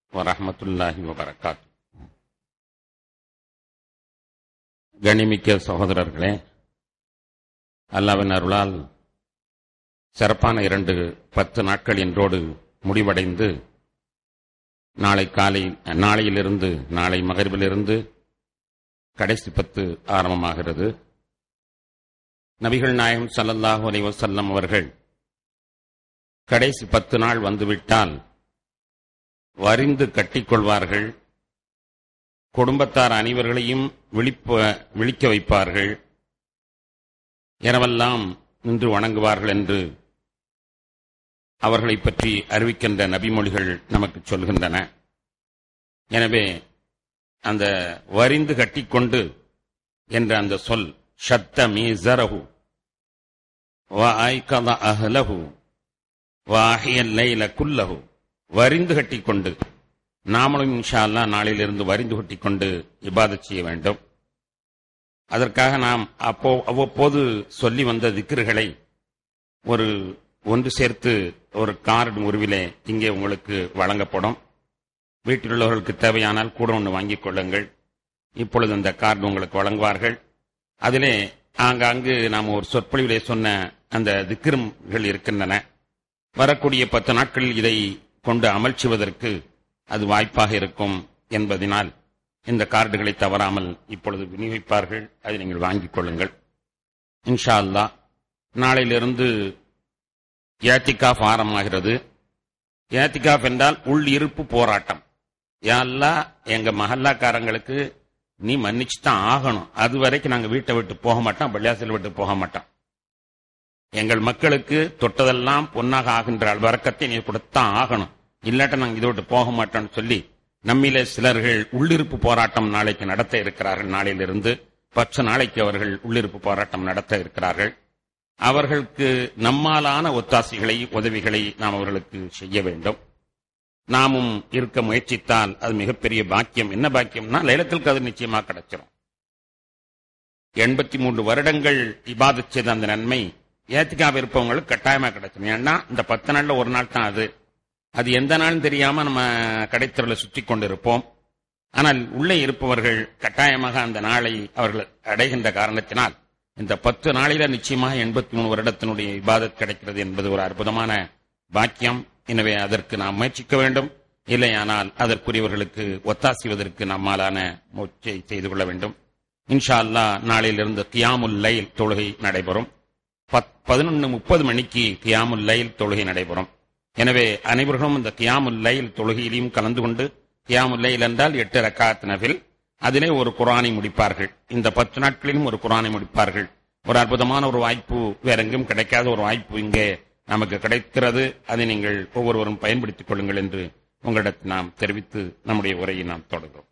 வரஹமத்துல்லாஹி வபரகாத் கணிமிக்க சகோதரர்களே அல்லாவின் அருளால் சிறப்பான இரண்டு பத்து நாட்கள் இன்றோடு முடிவடைந்து நாளை காலை நாளையிலிருந்து நாளை மகரிபிலிருந்து கடைசி பத்து ஆரம்பமாகிறது நபிகள் நாயகம் ஸல்லல்லாஹு அலைஹி வஸல்லம் அவர்கள் கடைசி பத்து நாள் வந்துவிட்டால் வரிந்து கட்டிக்கொள்வார்கள் குடும்பத்தார் அனைவர்களையும் விழிப்ப விழிக்க வைப்பார்கள் எனவெல்லாம் நின்று வணங்குவார்கள் என்று அவர்களை பற்றி அறிவிக்கின்ற நபிமொழிகள் நமக்கு சொல்கின்றன எனவே அந்த வரிந்து கட்டிக்கொண்டு என்ற அந்த சொல் ஷத்த மீசரஹு வாய்கத அஹ்லஹு வாஹியல் லைல குல்லஹு வரிந்து கட்டிக்கொண்டு நாமளும் இன்ஷா அல்லாஹ் நாளிலிருந்து வரிந்து கட்டிக்கொண்டு இபாதத் செய்ய வேண்டும் அதற்காக நாம் அப்போ அவ்வப்போது சொல்லி வந்த திக்ருகளை ஒரு ஒன்று சேர்த்து ஒரு கார்டு உருவிலே இங்கே உங்களுக்கு வழங்கப்படும் வீட்டில் உள்ளவர்களுக்கு தேவையானால் கூட ஒன்று வாங்கிக் கொள்ளுங்கள் இப்பொழுது அந்த கார்டு உங்களுக்கு வழங்குவார்கள் அதிலே ஆங்காங்கு நாம் ஒரு சொற்பொழிவிலே சொன்ன அந்த திக்ரும்கள் இருக்கின்றன வரக்கூடிய பத்து நாட்களில் இதை கொண்டு அமல் செய்வதற்கு அது வாய்ப்பாக இருக்கும் என்பதனால் இந்த கார்டுகளை தவறாமல் இப்பொழுது விநியோகிப்பார்கள் அதை நீங்கள் வாங்கிக் கொள்ளுங்கள் இன்ஷா அல்லாஹ் நாளையிலிருந்து ஏத்திகாஃப் ஆரம்பமாகிறது ஏத்திகாஃப் என்றால் உள் இருப்பு போராட்டம் யாழ்லா எங்க மஹல்லாக்காரங்களுக்கு நீ மன்னிச்சு தான் ஆகணும் அது வரைக்கும் நாங்க வீட்டை விட்டு போக மாட்டோம் பள்ளியாசல் விட்டு போக மாட்டோம் எங்கள் மக்களுக்கு தொட்டதெல்லாம் பொன்னாக ஆகின்ற வரக்கத்தை நீ கொடுத்தான் ஆகணும் இல்லாட்ட நாங்க இதை விட்டு போக மாட்டோம்னு சொல்லி நம்மிலே சிலர்கள் உள்ளிருப்பு போராட்டம் நாளைக்கு நடத்த இருக்கிறார்கள் நாளையிலிருந்து பத்து நாளைக்கு அவர்கள் உள்ளிருப்பு போராட்டம் நடத்த இருக்கிறார்கள் அவர்களுக்கு நம்மாலான ஒத்தாசைகளை உதவிகளை நாம் அவர்களுக்கு செய்ய வேண்டும் நாமும் இருக்க முயற்சித்தால் அது மிகப்பெரிய பாக்கியம் என்ன பாக்கியம்னா லைலத்தில் கதிர் நிச்சயமா கிடைச்சிடும் எண்பத்தி மூன்று வருடங்கள் இபாதத் செய்த அந்த நன்மை ஏத்திக்காக இருப்பவங்களுக்கு கட்டாயமா கிடைச்சிடும் ஏன்னா இந்த பத்து நாள்ல ஒரு நாள் தான் அது அது எந்த நாளும் தெரியாம நம்ம கடைத்தொழில சுற்றி கொண்டிருப்போம் ஆனால் உள்ளே இருப்பவர்கள் கட்டாயமாக அந்த நாளை அவர்கள் அடைகின்ற காரணத்தினால் இந்த பத்து நாளில நிச்சயமாக எண்பத்தி மூணு வருடத்தினுடைய இபாதத் கிடைக்கிறது என்பது ஒரு அற்புதமான பாக்கியம் எனவே அதற்கு நாம் முயற்சிக்க வேண்டும் இல்லையானால் அதற்குரியவர்களுக்கு ஒத்தாசிவதற்கு நம்மாலான முயற்சியை செய்து கொள்ள வேண்டும் இன்ஷா அல்லா நாளையிலிருந்து கியாமுல் லைல் தொழுகை நடைபெறும் பதினொன்று முப்பது மணிக்கு கியாமுல் லைல் தொழுகை நடைபெறும் எனவே அனைவர்களும் இந்த கியாமுல் லைல் தொழுகையிலையும் கலந்து கொண்டு கியாமுல் லைல் என்றால் எட்டு ரக்காத் நபில் அதிலே ஒரு குரானை முடிப்பார்கள் இந்த பத்து நாட்களிலும் ஒரு குரானை முடிப்பார்கள் ஒரு அற்புதமான ஒரு வாய்ப்பு வேற எங்கும் கிடைக்காத ஒரு வாய்ப்பு இங்கே நமக்கு கிடைக்கிறது அதை நீங்கள் ஒவ்வொருவரும் பயன்படுத்திக் கொள்ளுங்கள் என்று உங்களிடத்தில் நாம் தெரிவித்து நம்முடைய உரையை நாம் தொடர்கிறோம்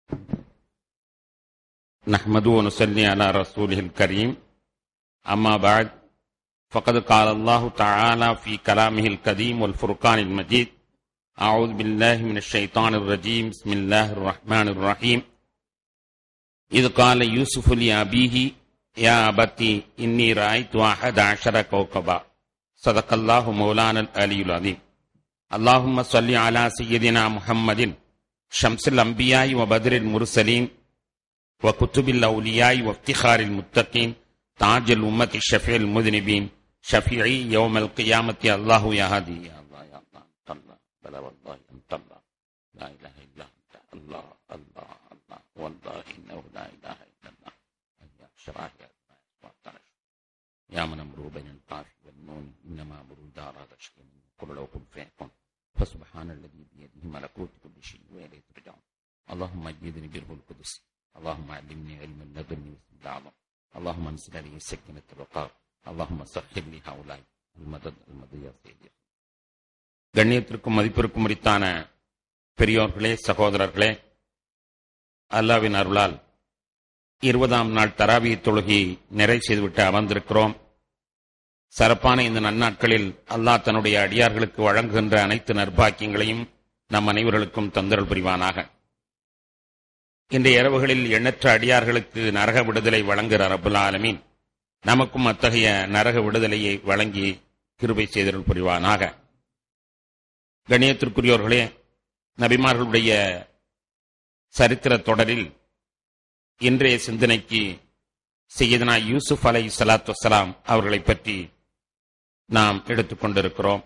نحمد ونصلي على رسوله الكريم أما بعد فقد قال الله تعالى في كلامه القديم والفرقان المجيد أعوذ بالله من الشيطان الرجيم بسم الله الرحمن الرحيم إذ قال يوسف لأبيه يا أبتي إني رأيت أحد عشر كوكبا صدق الله مولانا العلي العظيم اللهم صل على سيدنا محمد شمس الأنبياء وبدر المرسلين وكتب الأولياء وافتخار المتقين تاج الأمة الشفيع المذنبين شفيعي يوم القيامة الله يا هادي يا الله يا الله أنت الله بلا والله أنت الله لا إله إلا أنت الله الله الله والله إنه لا إله إلا الله يا شراه يا يا من أمره بين القاف والنون إنما أمره إذا أراد شيئا قل له كن فيكون فسبحان الذي بيده ملكوت كل شيء وإليه ترجعون اللهم أجدني بره القدس اللهم علمني علما لدني بسم الأعظم اللهم انزل علي سكينة الوقار اللهم سخر لي هؤلاء المدد المضي سيدي கண்ணியத்திற்கும் மதிப்பிற்கும் உரித்தான பெரியோர்களே சகோதரர்களே அல்லாவின் அருளால் இருபதாம் நாள் தராவி தொழுகி நிறை செய்துவிட்டு அமர்ந்திருக்கிறோம் சிறப்பான இந்த நன்னாட்களில் அல்லாஹ் தன்னுடைய அடியார்களுக்கு வழங்குகின்ற அனைத்து நற்பாக்கியங்களையும் நம் அனைவர்களுக்கும் தந்தரல் புரிவானாக இன்றைய இரவுகளில் எண்ணற்ற அடியார்களுக்கு நரக விடுதலை வழங்குகிற ரபுல் ஆலமீன் நமக்கும் அத்தகைய நரக விடுதலையை வழங்கி கிருபை செய்தருள் புரிவானாக கணியத்திற்குரியவர்களே நபிமார்களுடைய சரித்திர தொடரில் இன்றைய சிந்தனைக்கு செய்யதனா யூசுப் அலை சலாத்து வசலாம் அவர்களை பற்றி நாம் எடுத்துக்கொண்டிருக்கிறோம்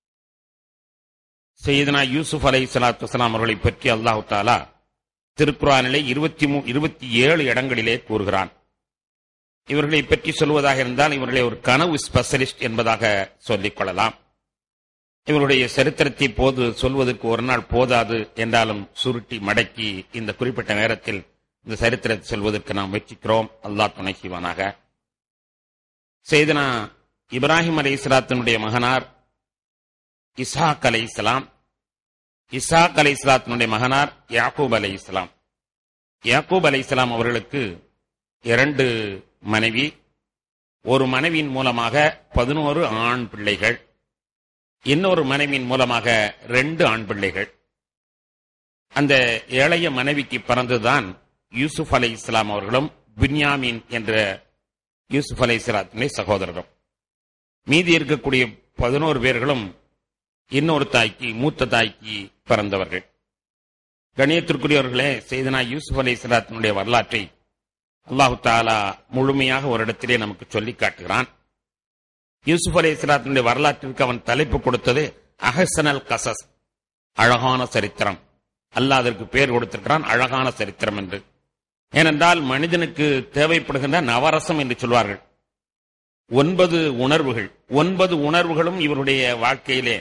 செய்யதனா யூசுப் அலை சலாத்து வசலாம் அவர்களை பற்றி அல்லாஹு தாலா திருக்குறானிலே இருபத்தி மூ இருபத்தி ஏழு இடங்களிலே கூறுகிறான் இவர்களை பற்றி சொல்வதாக இருந்தால் இவர்களை ஒரு கனவு ஸ்பெஷலிஸ்ட் என்பதாக சொல்லிக் கொள்ளலாம் இவருடைய சரித்திரத்தை போது சொல்வதற்கு ஒரு நாள் போதாது என்றாலும் சுருட்டி மடக்கி இந்த குறிப்பிட்ட நேரத்தில் இந்த சரித்திரத்தை சொல்வதற்கு நாம் முயற்சிக்கிறோம் அல்லாஹ் துணை செய்வானாக செய்தனா இப்ராஹிம் அலை இஸ்லாத்தினுடைய மகனார் இசாக் அலை இஸ்லாம் இசாக் அலை இஸ்லாத்தினுடைய மகனார் யாக்கூப் அலை இஸ்லாம் யாக்கூப் அலை இஸ்லாம் அவர்களுக்கு இரண்டு மனைவி ஒரு மனைவியின் மூலமாக பதினோரு ஆண் பிள்ளைகள் இன்னொரு மனைவியின் மூலமாக ரெண்டு ஆண் பிள்ளைகள் அந்த ஏழைய மனைவிக்கு பிறந்துதான் யூசுப் அலை இஸ்லாம் அவர்களும் பின்யாமீன் என்ற யூசுப் அலை இஸ்லாத்தினுடைய சகோதரரும் மீதி இருக்கக்கூடிய பதினோரு பேர்களும் இன்னொரு தாய்க்கு மூத்த தாய்க்கு பிறந்தவர்கள் கணியத்திற்குரியவர்களே செய்தனா யூசுப் அலை இஸ்லாத்தினுடைய வரலாற்றை அல்லாஹு தாலா முழுமையாக ஒரு இடத்திலே நமக்கு சொல்லி காட்டுகிறான் யூசுப் அலி இஸ்லாத்தினுடைய வரலாற்றிற்கு அவன் தலைப்பு கொடுத்தது அஹசனல் கசஸ் அழகான சரித்திரம் அல்லாஹ் அதற்கு பேர் கொடுத்திருக்கிறான் அழகான சரித்திரம் என்று ஏனென்றால் மனிதனுக்கு தேவைப்படுகின்ற நவரசம் என்று சொல்வார்கள் ஒன்பது உணர்வுகள் ஒன்பது உணர்வுகளும் இவருடைய வாழ்க்கையிலே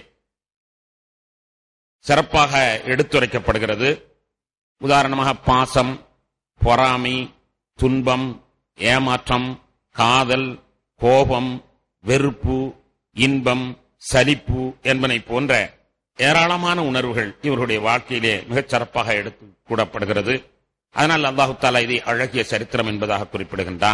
சிறப்பாக எடுத்துரைக்கப்படுகிறது உதாரணமாக பாசம் பொறாமை துன்பம் ஏமாற்றம் காதல் கோபம் வெறுப்பு இன்பம் சலிப்பு என்பனை போன்ற ஏராளமான உணர்வுகள் இவருடைய வாழ்க்கையிலே மிகச் சிறப்பாக எடுத்து கூடப்படுகிறது அதனால் அல்லாஹு தாலா இதை அழகிய சரித்திரம் என்பதாக குறிப்பிடுகின்றான்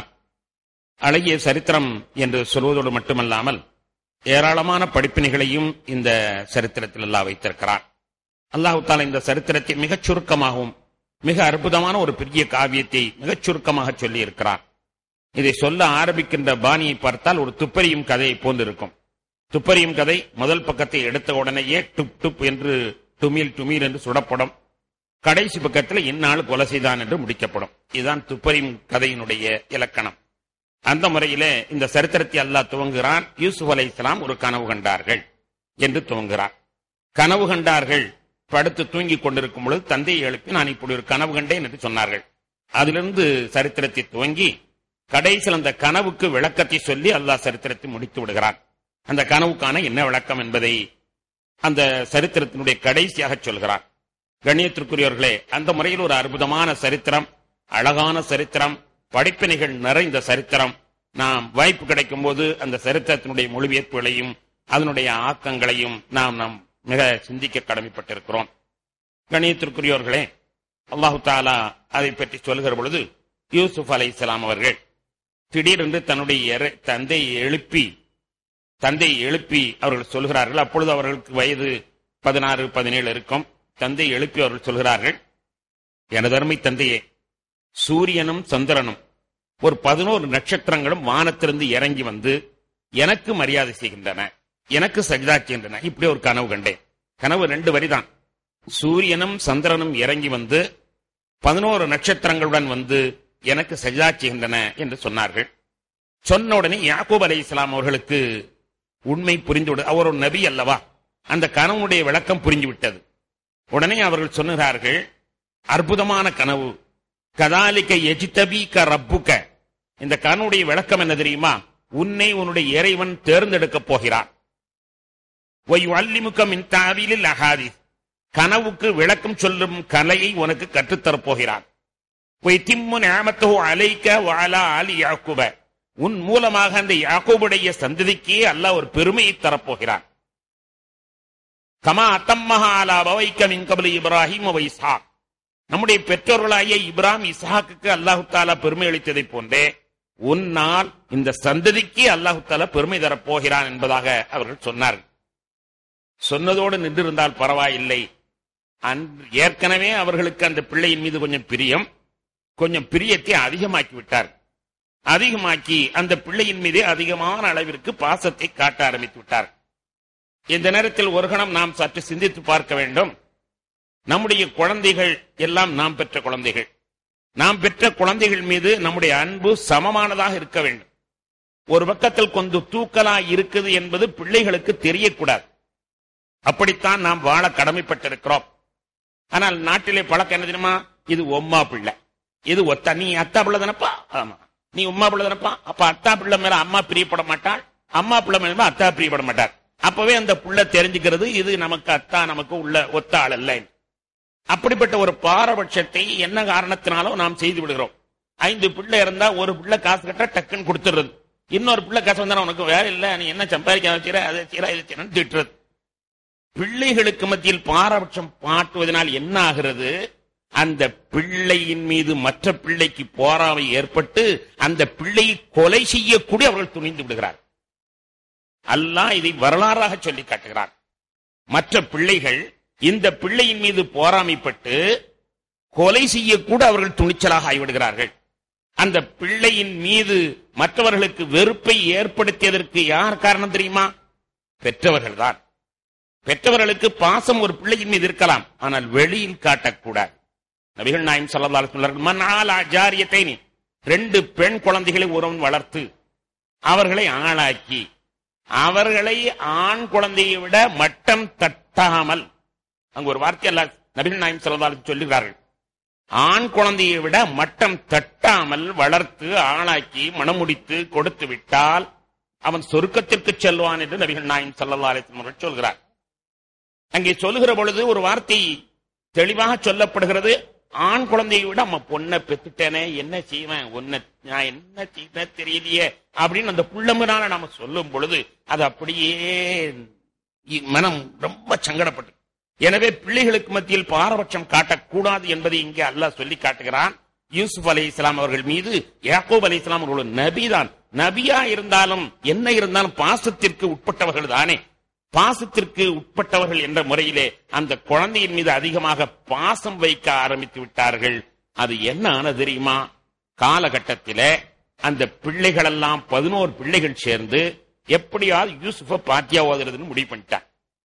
அழகிய சரித்திரம் என்று சொல்வதோடு மட்டுமல்லாமல் ஏராளமான படிப்பினைகளையும் இந்த சரித்திரத்தில் அல்லாஹ் வைத்திருக்கிறார் அல்லாஹு தாலா இந்த சரித்திரத்தை மிகச் சுருக்கமாகவும் மிக அற்புதமான ஒரு பெரிய காவியத்தை மிகச் சுருக்கமாக சொல்லி இருக்கிறார் இதை சொல்ல ஆரம்பிக்கின்ற பாணியை பார்த்தால் ஒரு துப்பறியும் கதையை போன்றிருக்கும் துப்பறியும் கதை முதல் பக்கத்தை எடுத்த உடனேயே டுப் டுப் என்று டுமீல் டுமீல் என்று சுடப்படும் கடைசி பக்கத்தில் இந்நாள் கொலை செய்தான் என்று முடிக்கப்படும் இதுதான் துப்பறியும் கதையினுடைய இலக்கணம் அந்த முறையிலே இந்த சரித்திரத்தை அல்லாஹ் துவங்குகிறான் யூசுப் அலை இஸ்லாம் ஒரு கனவு கண்டார்கள் என்று துவங்குகிறார் கனவு கண்டார்கள் படுத்து தூங்கிக் கொண்டிருக்கும் பொழுது தந்தையை எழுப்பி நான் இப்படி ஒரு கனவு கண்டேன் என்று சொன்னார்கள் அதிலிருந்து சரித்திரத்தை துவங்கி கடைசியில் அந்த கனவுக்கு விளக்கத்தை சொல்லி அல்லாஹ் சரித்திரத்தை முடித்து விடுகிறான் அந்த கனவுக்கான என்ன விளக்கம் என்பதை அந்த சரித்திரத்தினுடைய கடைசியாக சொல்கிறார் கண்ணியத்திற்குரியவர்களே அந்த முறையில் ஒரு அற்புதமான சரித்திரம் அழகான சரித்திரம் படிப்பினைகள் நிறைந்த சரித்திரம் நாம் வாய்ப்பு கிடைக்கும் போது அந்த சரித்திரத்தினுடைய மொழிபெயர்ப்புகளையும் அதனுடைய ஆக்கங்களையும் நாம் நாம் மிக சிந்திக்க கடமைப்பட்டிருக்கிறோம் கணியத்திற்குரியவர்களே அல்லாஹு தாலா அதை பற்றி சொல்கிற பொழுது யூசுப் அலை இஸ்லாம் அவர்கள் திடீரென்று தன்னுடைய தந்தையை எழுப்பி தந்தையை எழுப்பி அவர்கள் சொல்கிறார்கள் அப்பொழுது அவர்களுக்கு வயது பதினாறு பதினேழு இருக்கும் தந்தையை எழுப்பி அவர்கள் சொல்கிறார்கள் எனது அருமை தந்தையே சூரியனும் சந்திரனும் ஒரு பதினோரு நட்சத்திரங்களும் வானத்திலிருந்து இறங்கி வந்து எனக்கு மரியாதை செய்கின்றன எனக்கு சஜிதா செய்கின்றன இப்படி ஒரு கனவு கண்டேன் கனவு ரெண்டு வரிதான் சூரியனும் சந்திரனும் இறங்கி வந்து பதினோரு நட்சத்திரங்களுடன் வந்து எனக்கு சஜிதா செய்கின்றன என்று சொன்னார்கள் சொன்ன உடனே யாக்கூப் அலை இஸ்லாம் அவர்களுக்கு உண்மை புரிந்துவிடு அவர் ஒரு நபி அல்லவா அந்த கனவுடைய விளக்கம் புரிந்துவிட்டது உடனே அவர்கள் சொன்னார்கள் அற்புதமான கனவு கதாலிக்க எஜித்தபி க ரப்புக்க இந்த கனவுடைய விளக்கம் என்ன தெரியுமா உன்னை உன்னுடைய இறைவன் தேர்ந்தெடுக்கப் போகிறான் அல்லிமுகம் தாவிலில் அகாதி கனவுக்கு விளக்கம் சொல்லும் கலையை உனக்கு கற்றுத்தரப் போகிறான் அலைக்க வாலா அலி யாக்குப உன் மூலமாக அந்த யாக்கோபுடைய சந்ததிக்கே அல்லாஹ் ஒரு பெருமையை தரப்போகிறான் கமா அத்தம்மஹா அலா பவைக்க மின் கபலி இப்ராஹிம் இஸ்ஹாக் நம்முடைய பெற்றோர்களாகிய இப்ராஹிம் இஸ்ஹாக்கு அல்லாஹு தாலா பெருமை அளித்ததை போன்றே உன்னால் இந்த சந்ததிக்கு அல்லாஹு தாலா பெருமை தரப்போகிறான் என்பதாக அவர்கள் சொன்னார்கள் சொன்னதோடு நின்றிருந்தால் பரவாயில்லை ஏற்கனவே அவர்களுக்கு அந்த பிள்ளையின் மீது கொஞ்சம் பிரியம் கொஞ்சம் பிரியத்தை அதிகமாக்கி விட்டார் அதிகமாக்கி அந்த பிள்ளையின் மீதே அதிகமான அளவிற்கு பாசத்தை காட்ட ஆரம்பித்து விட்டார் இந்த நேரத்தில் ஒரு கணம் நாம் சற்று சிந்தித்து பார்க்க வேண்டும் நம்முடைய குழந்தைகள் எல்லாம் நாம் பெற்ற குழந்தைகள் நாம் பெற்ற குழந்தைகள் மீது நம்முடைய அன்பு சமமானதாக இருக்க வேண்டும் ஒரு பக்கத்தில் கொஞ்சம் தூக்கலா இருக்குது என்பது பிள்ளைகளுக்கு தெரியக்கூடாது அப்படித்தான் நாம் வாழ கடமைப்பட்டிருக்கிறோம் ஆனால் நாட்டிலே பழக்கம் என்ன தெரியுமா இது ஒம்மா பிள்ளை இது ஒத்த நீ அத்தா பிள்ளை தானப்பா ஆமா நீ உம்மா பிள்ளை தானப்பா அப்ப அத்தா பிள்ளை மேல அம்மா பிரியப்பட மாட்டாள் அம்மா பிள்ளை மேல அத்தா பிரியப்பட மாட்டார் அப்பவே அந்த புள்ள தெரிஞ்சுக்கிறது இது நமக்கு அத்தா நமக்கு உள்ள ஒத்த ஆள் அல்ல அப்படிப்பட்ட ஒரு பாரபட்சத்தை என்ன காரணத்தினாலோ நாம் செய்து விடுகிறோம் ஐந்து பிள்ளை இருந்தா ஒரு பிள்ளை காசு கட்ட டக்குன்னு கொடுத்துடுறது இன்னொரு பிள்ளை காசு வந்தா உனக்கு வேலை இல்ல நீ என்ன சம்பாதிக்க வச்சுற அதை செய்யற இதை செய்யறன்னு திட்டுறது பிள்ளைகளுக்கு மத்தியில் பாரபட்சம் பாட்டுவதனால் என்ன ஆகிறது அந்த பிள்ளையின் மீது மற்ற பிள்ளைக்கு போராமை ஏற்பட்டு அந்த பிள்ளையை கொலை செய்யக்கூடிய அவர்கள் துணிந்து விடுகிறார் அல்லாஹ் இதை வரலாறாக சொல்லி காட்டுகிறார் மற்ற பிள்ளைகள் இந்த பிள்ளையின் மீது போராமைப்பட்டு கொலை செய்யக்கூட அவர்கள் துணிச்சலாக ஆகிவிடுகிறார்கள் அந்த பிள்ளையின் மீது மற்றவர்களுக்கு வெறுப்பை ஏற்படுத்தியதற்கு யார் காரணம் தெரியுமா பெற்றவர்கள் தான் பெற்றவர்களுக்கு பாசம் ஒரு பிள்ளையின் மீது இருக்கலாம் ஆனால் வெளியில் காட்டக்கூடாது நபிகள் நாயம் சொல்லலாம் சொன்னார்கள் மன்னால் ஆச்சாரியத்தை ரெண்டு பெண் குழந்தைகளை ஒருவன் வளர்த்து அவர்களை ஆளாக்கி அவர்களை ஆண் குழந்தையை விட மட்டம் தட்டாமல் அங்கு ஒரு வார்த்தை அல்ல நபிகள் நாயம் சொல்லலாம் சொல்லுகிறார்கள் ஆண் குழந்தையை விட மட்டம் தட்டாமல் வளர்த்து ஆளாக்கி மணமுடித்து கொடுத்து விட்டால் அவன் சொருக்கத்திற்கு செல்வான் என்று நபிகள் நாயம் சல்லா அலிஸ்லம் சொல்கிறார் அங்கே சொல்லுகிற பொழுது ஒரு வார்த்தை தெளிவாக சொல்லப்படுகிறது ஆண் குழந்தையை விட நம்ம பொண்ணை பெத்துட்டேனே என்ன செய்வேன் உன்னை நான் என்ன செய்வேன் தெரியலையே அப்படின்னு அந்த புள்ளம்புனால நாம சொல்லும் பொழுது அது அப்படியே மனம் ரொம்ப சங்கடப்பட்டு எனவே பிள்ளைகளுக்கு மத்தியில் பாரபட்சம் காட்டக்கூடாது என்பதை இங்கே அல்லாஹ் சொல்லி காட்டுகிறான் யூசுப் அலி இஸ்லாம் அவர்கள் மீது யாக்கூப் அலி இஸ்லாம் அவர்கள் நபிதான் நபியா இருந்தாலும் என்ன இருந்தாலும் பாசத்திற்கு உட்பட்டவர்கள் தானே பாசத்திற்கு உட்பட்டவர்கள் என்ற முறையிலே அந்த குழந்தையின் மீது அதிகமாக பாசம் வைக்க ஆரம்பித்து விட்டார்கள் அது என்ன ஆனது தெரியுமா காலகட்டத்திலே அந்த பிள்ளைகள் எல்லாம் பதினோரு பிள்ளைகள் சேர்ந்து எப்படியாவது யூசுஃப பாத்தியா ஓதுறதுன்னு முடிவு பண்ணிட்டான்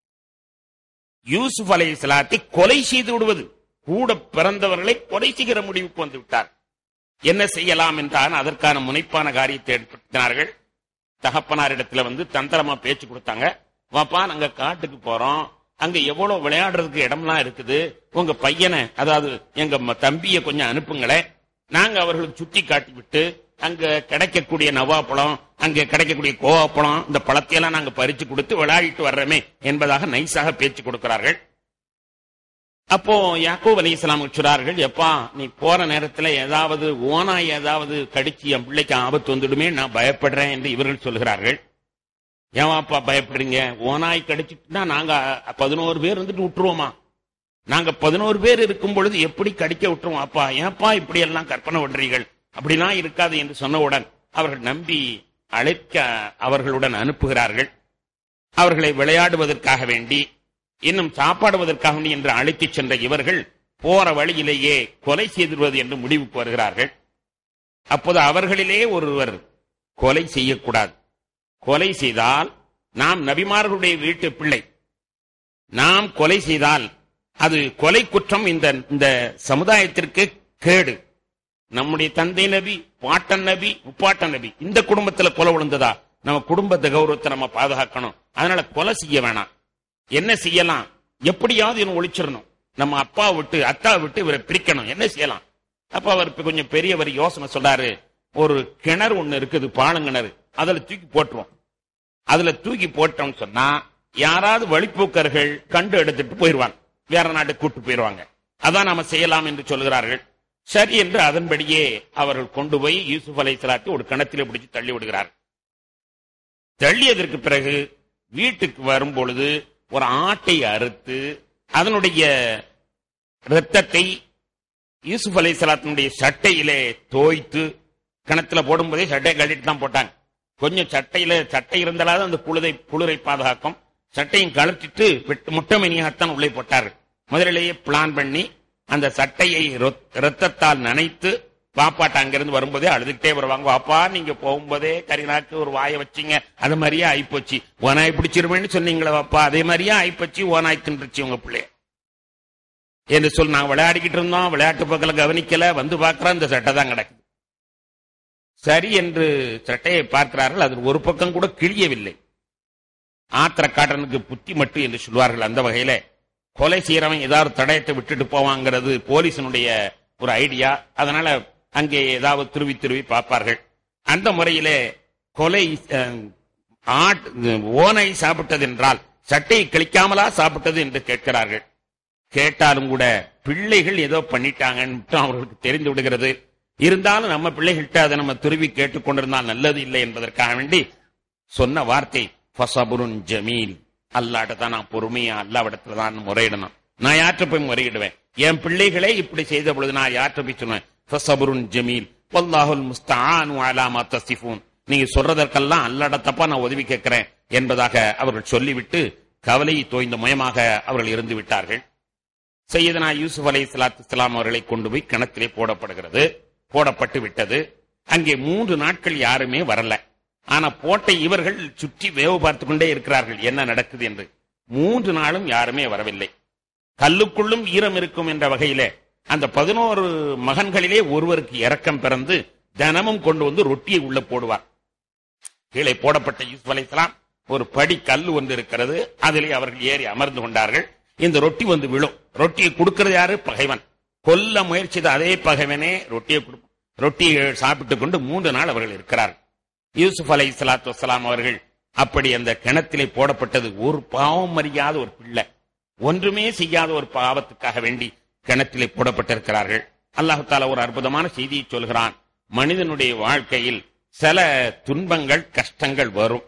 யூசுப் அலை சலாத்தை கொலை செய்து விடுவது கூட பிறந்தவர்களை கொலை செய்கிற முடிவுக்கு வந்து விட்டார் என்ன செய்யலாம் என்றால் அதற்கான முனைப்பான காரியத்தை ஏற்படுத்தினார்கள் தகப்பனாரிடத்துல வந்து தந்திரமா பேச்சு கொடுத்தாங்க வாப்பா நாங்க காட்டுக்கு போறோம் அங்க எவ்வளவு விளையாடுறதுக்கு இடம்லாம் இருக்குது உங்க பையனை அதாவது எங்க தம்பிய கொஞ்சம் அனுப்புங்களேன் நாங்க அவர்களுக்கு சுத்தி காட்டி விட்டு அங்க கிடைக்கக்கூடிய நவாப்பழம் அங்க கிடைக்கக்கூடிய கோவாப்பழம் இந்த பழத்தையெல்லாம் நாங்க பறிச்சு கொடுத்து விளையாடிட்டு வர்றோமே என்பதாக நைஸாக பேச்சு கொடுக்கிறார்கள் அப்போ யாக்கூப் அலி இஸ்லாம் சொல்றார்கள் எப்பா நீ போற நேரத்துல ஏதாவது ஓனாய் ஏதாவது கடிச்சு என் பிள்ளைக்கு ஆபத்து வந்துடுமே நான் பயப்படுறேன் என்று இவர்கள் சொல்கிறார்கள் ஏவாப்பா பயப்படுறீங்க ஓனாய் கடிச்சிட்டுனா நாங்க பதினோரு பேர் இருந்துட்டு விட்டுருவோமா நாங்க பதினோரு பேர் இருக்கும் பொழுது எப்படி கடிக்க விட்டுருவோம் அப்பா ஏப்பா இப்படி எல்லாம் கற்பனை பண்றீர்கள் அப்படிலாம் இருக்காது என்று சொன்னவுடன் அவர்கள் நம்பி அழைக்க அவர்களுடன் அனுப்புகிறார்கள் அவர்களை விளையாடுவதற்காக வேண்டி இன்னும் சாப்பாடுவதற்காக வேண்டி என்று அழைத்துச் சென்ற இவர்கள் போற வழியிலேயே கொலை செய்திருவது என்று முடிவுக்கு வருகிறார்கள் அப்போது அவர்களிலே ஒருவர் கொலை செய்யக்கூடாது கொலை செய்தால் நாம் நபிமார்களுடைய வீட்டு பிள்ளை நாம் கொலை செய்தால் அது கொலை குற்றம் இந்த இந்த சமுதாயத்திற்கு கேடு நம்முடைய தந்தை நபி பாட்டன் நபி முப்பாட்டன் நபி இந்த குடும்பத்துல கொலை விழுந்ததா நம்ம குடும்பத்தை கௌரவத்தை நம்ம பாதுகாக்கணும் அதனால கொலை செய்ய வேணாம் என்ன செய்யலாம் எப்படியாவது இவன் ஒழிச்சிடணும் நம்ம அப்பா விட்டு அத்தா விட்டு இவரை பிரிக்கணும் என்ன செய்யலாம் அப்ப அவர் இப்ப கொஞ்சம் பெரியவர் யோசனை சொல்றாரு ஒரு கிணறு ஒண்ணு இருக்குது பாலங்கிணறு அதுல தூக்கி போட்டுருவோம் அதுல தூக்கி போட்டோம்னு சொன்னா யாராவது வழிப்போக்கர்கள் கண்டு எடுத்துட்டு போயிருவாங்க வேற நாட்டுக்கு கூட்டு போயிருவாங்க அதான் நாம செய்யலாம் என்று சொல்கிறார்கள் சரி என்று அதன்படியே அவர்கள் கொண்டு போய் யூசுப் அலை சலாத்தி ஒரு கிணத்திலே பிடிச்சு தள்ளி விடுகிறார் தள்ளியதற்கு பிறகு வீட்டுக்கு வரும் பொழுது ஒரு ஆட்டை அறுத்து அதனுடைய இரத்தத்தை யூசுப் அலை சலாத்தினுடைய சட்டையிலே தோய்த்து கிணத்துல போடும்போதே சட்டையை கழட்டிட்டு தான் போட்டாங்க கொஞ்சம் சட்டையில சட்டை இருந்தாலும் அந்த குளிரை குளிரை பாதுகாக்கும் சட்டையும் கழட்டிட்டு முட்டமணியாகத்தான் உள்ளே போட்டார்கள் முதலிலேயே பிளான் பண்ணி அந்த சட்டையை ரத்தத்தால் நனைத்து பாப்பாட்ட அங்கிருந்து வரும்போதே அழுதுகிட்டே வருவாங்க பாப்பா நீங்க போகும்போதே கரிநாக்கு ஒரு வாயை வச்சீங்க அது மாதிரியே ஆயிப்போச்சு ஓனாய் பிடிச்சிருவேன்னு சொன்னீங்களே பாப்பா அதே மாதிரியே ஆயிப்போச்சு ஓனாய் தின்றுச்சு உங்க பிள்ளைய என்று சொல்லி நாங்க விளையாடிக்கிட்டு இருந்தோம் விளையாட்டு பக்கல கவனிக்கல வந்து பார்க்கிறோம் இந்த சட்டை தான் கிடக்குது சரி என்று சட்டையை பார்க்கிறார்கள் அது ஒரு பக்கம் கூட கிழியவில்லை ஆத்திரக்காரனுக்கு புத்தி மட்டு என்று சொல்வார்கள் அந்த வகையில கொலை செய்யறவன் ஏதாவது தடயத்தை விட்டுட்டு போவாங்கிறது போலீஸினுடைய ஒரு ஐடியா அதனால அங்கே ஏதாவது துருவி துருவி பார்ப்பார்கள் அந்த முறையிலே கொலை அஹ், ஆட் ஓனை சாப்பிட்டது என்றால் சட்டையை கிழிக்காமலா சாப்பிட்டது என்று கேட்கிறார்கள் கேட்டாலும் கூட பிள்ளைகள் ஏதோ பண்ணிட்டாங்கன்னு அவர்களுக்கு தெரிந்து விடுகிறது இருந்தாலும் நம்ம பிள்ளைகள்கிட்ட அதை நம்ம துருவி கேட்டுக்கொண்டிருந்தால் நல்லது இல்லை என்பதற்காக வேண்டி சொன்ன வார்த்தை ஃபசபுருன் ஜமீல் அல்லாட்ட தான் நான் பொறுமையா அல்லாவிடத்துல தான் முறையிடணும் நான் யாற்ற போய் முறையிடுவேன் என் பிள்ளைகளே இப்படி செய்த பொழுது நான் யாற்ற போய் சொல்லுவேன் ஃபசபுருன் ஜமீல் வல்லாஹுல் முஸ்தஆனு அலா மா தசிஃபூன் நீங்க சொல்றதற்கெல்லாம் அல்லாடத்தப்பா நான் உதவி கேட்கிறேன் என்பதாக அவர்கள் சொல்லிவிட்டு கவலையை தோய்ந்த மயமாக அவர்கள் இருந்து விட்டார்கள் சையதனா யூசுப் அலை சலாத்து இஸ்லாம் அவர்களை கொண்டு போய் கிணத்திலே போடப்படுகிறது போடப்பட்டு விட்டது அங்கே மூன்று நாட்கள் யாருமே வரல ஆனா போட்ட இவர்கள் சுற்றி வேவு பார்த்து கொண்டே இருக்கிறார்கள் என்ன நடக்குது என்று மூன்று நாளும் யாருமே வரவில்லை கல்லுக்குள்ளும் ஈரம் இருக்கும் என்ற வகையிலே அந்த பதினோரு மகன்களிலே ஒருவருக்கு இரக்கம் பிறந்து தினமும் கொண்டு வந்து ரொட்டியை உள்ள போடுவார் கீழே போடப்பட்ட யூசுப் அலைஹிஸ்ஸலாம் ஒரு படி கல் ஒன்று இருக்கிறது அதிலே அவர்கள் ஏறி அமர்ந்து கொண்டார்கள் இந்த ரொட்டி வந்து விழும் ரொட்டியை கொடுக்கிறது யாரு பகைவன் கொல்ல முயற்சித்த அதே பகைவனே ரொட்டியை கொடு- ரொட்டியை சாப்பிட்டுக் கொண்டு மூன்று நாள் அவர்கள் இருக்கிறார்கள் யூசுப் அலை சலாத்து வசலாம் அவர்கள் அப்படி அந்த கிணத்திலே போடப்பட்டது ஒரு பாவம் அறியாத ஒரு பிள்ளை ஒன்றுமே செய்யாத ஒரு பாவத்துக்காக வேண்டி கிணத்திலே போடப்பட்டிருக்கிறார்கள் அல்லாஹு தாலா ஒரு அற்புதமான செய்தியை சொல்கிறான் மனிதனுடைய வாழ்க்கையில் சில துன்பங்கள் கஷ்டங்கள் வரும்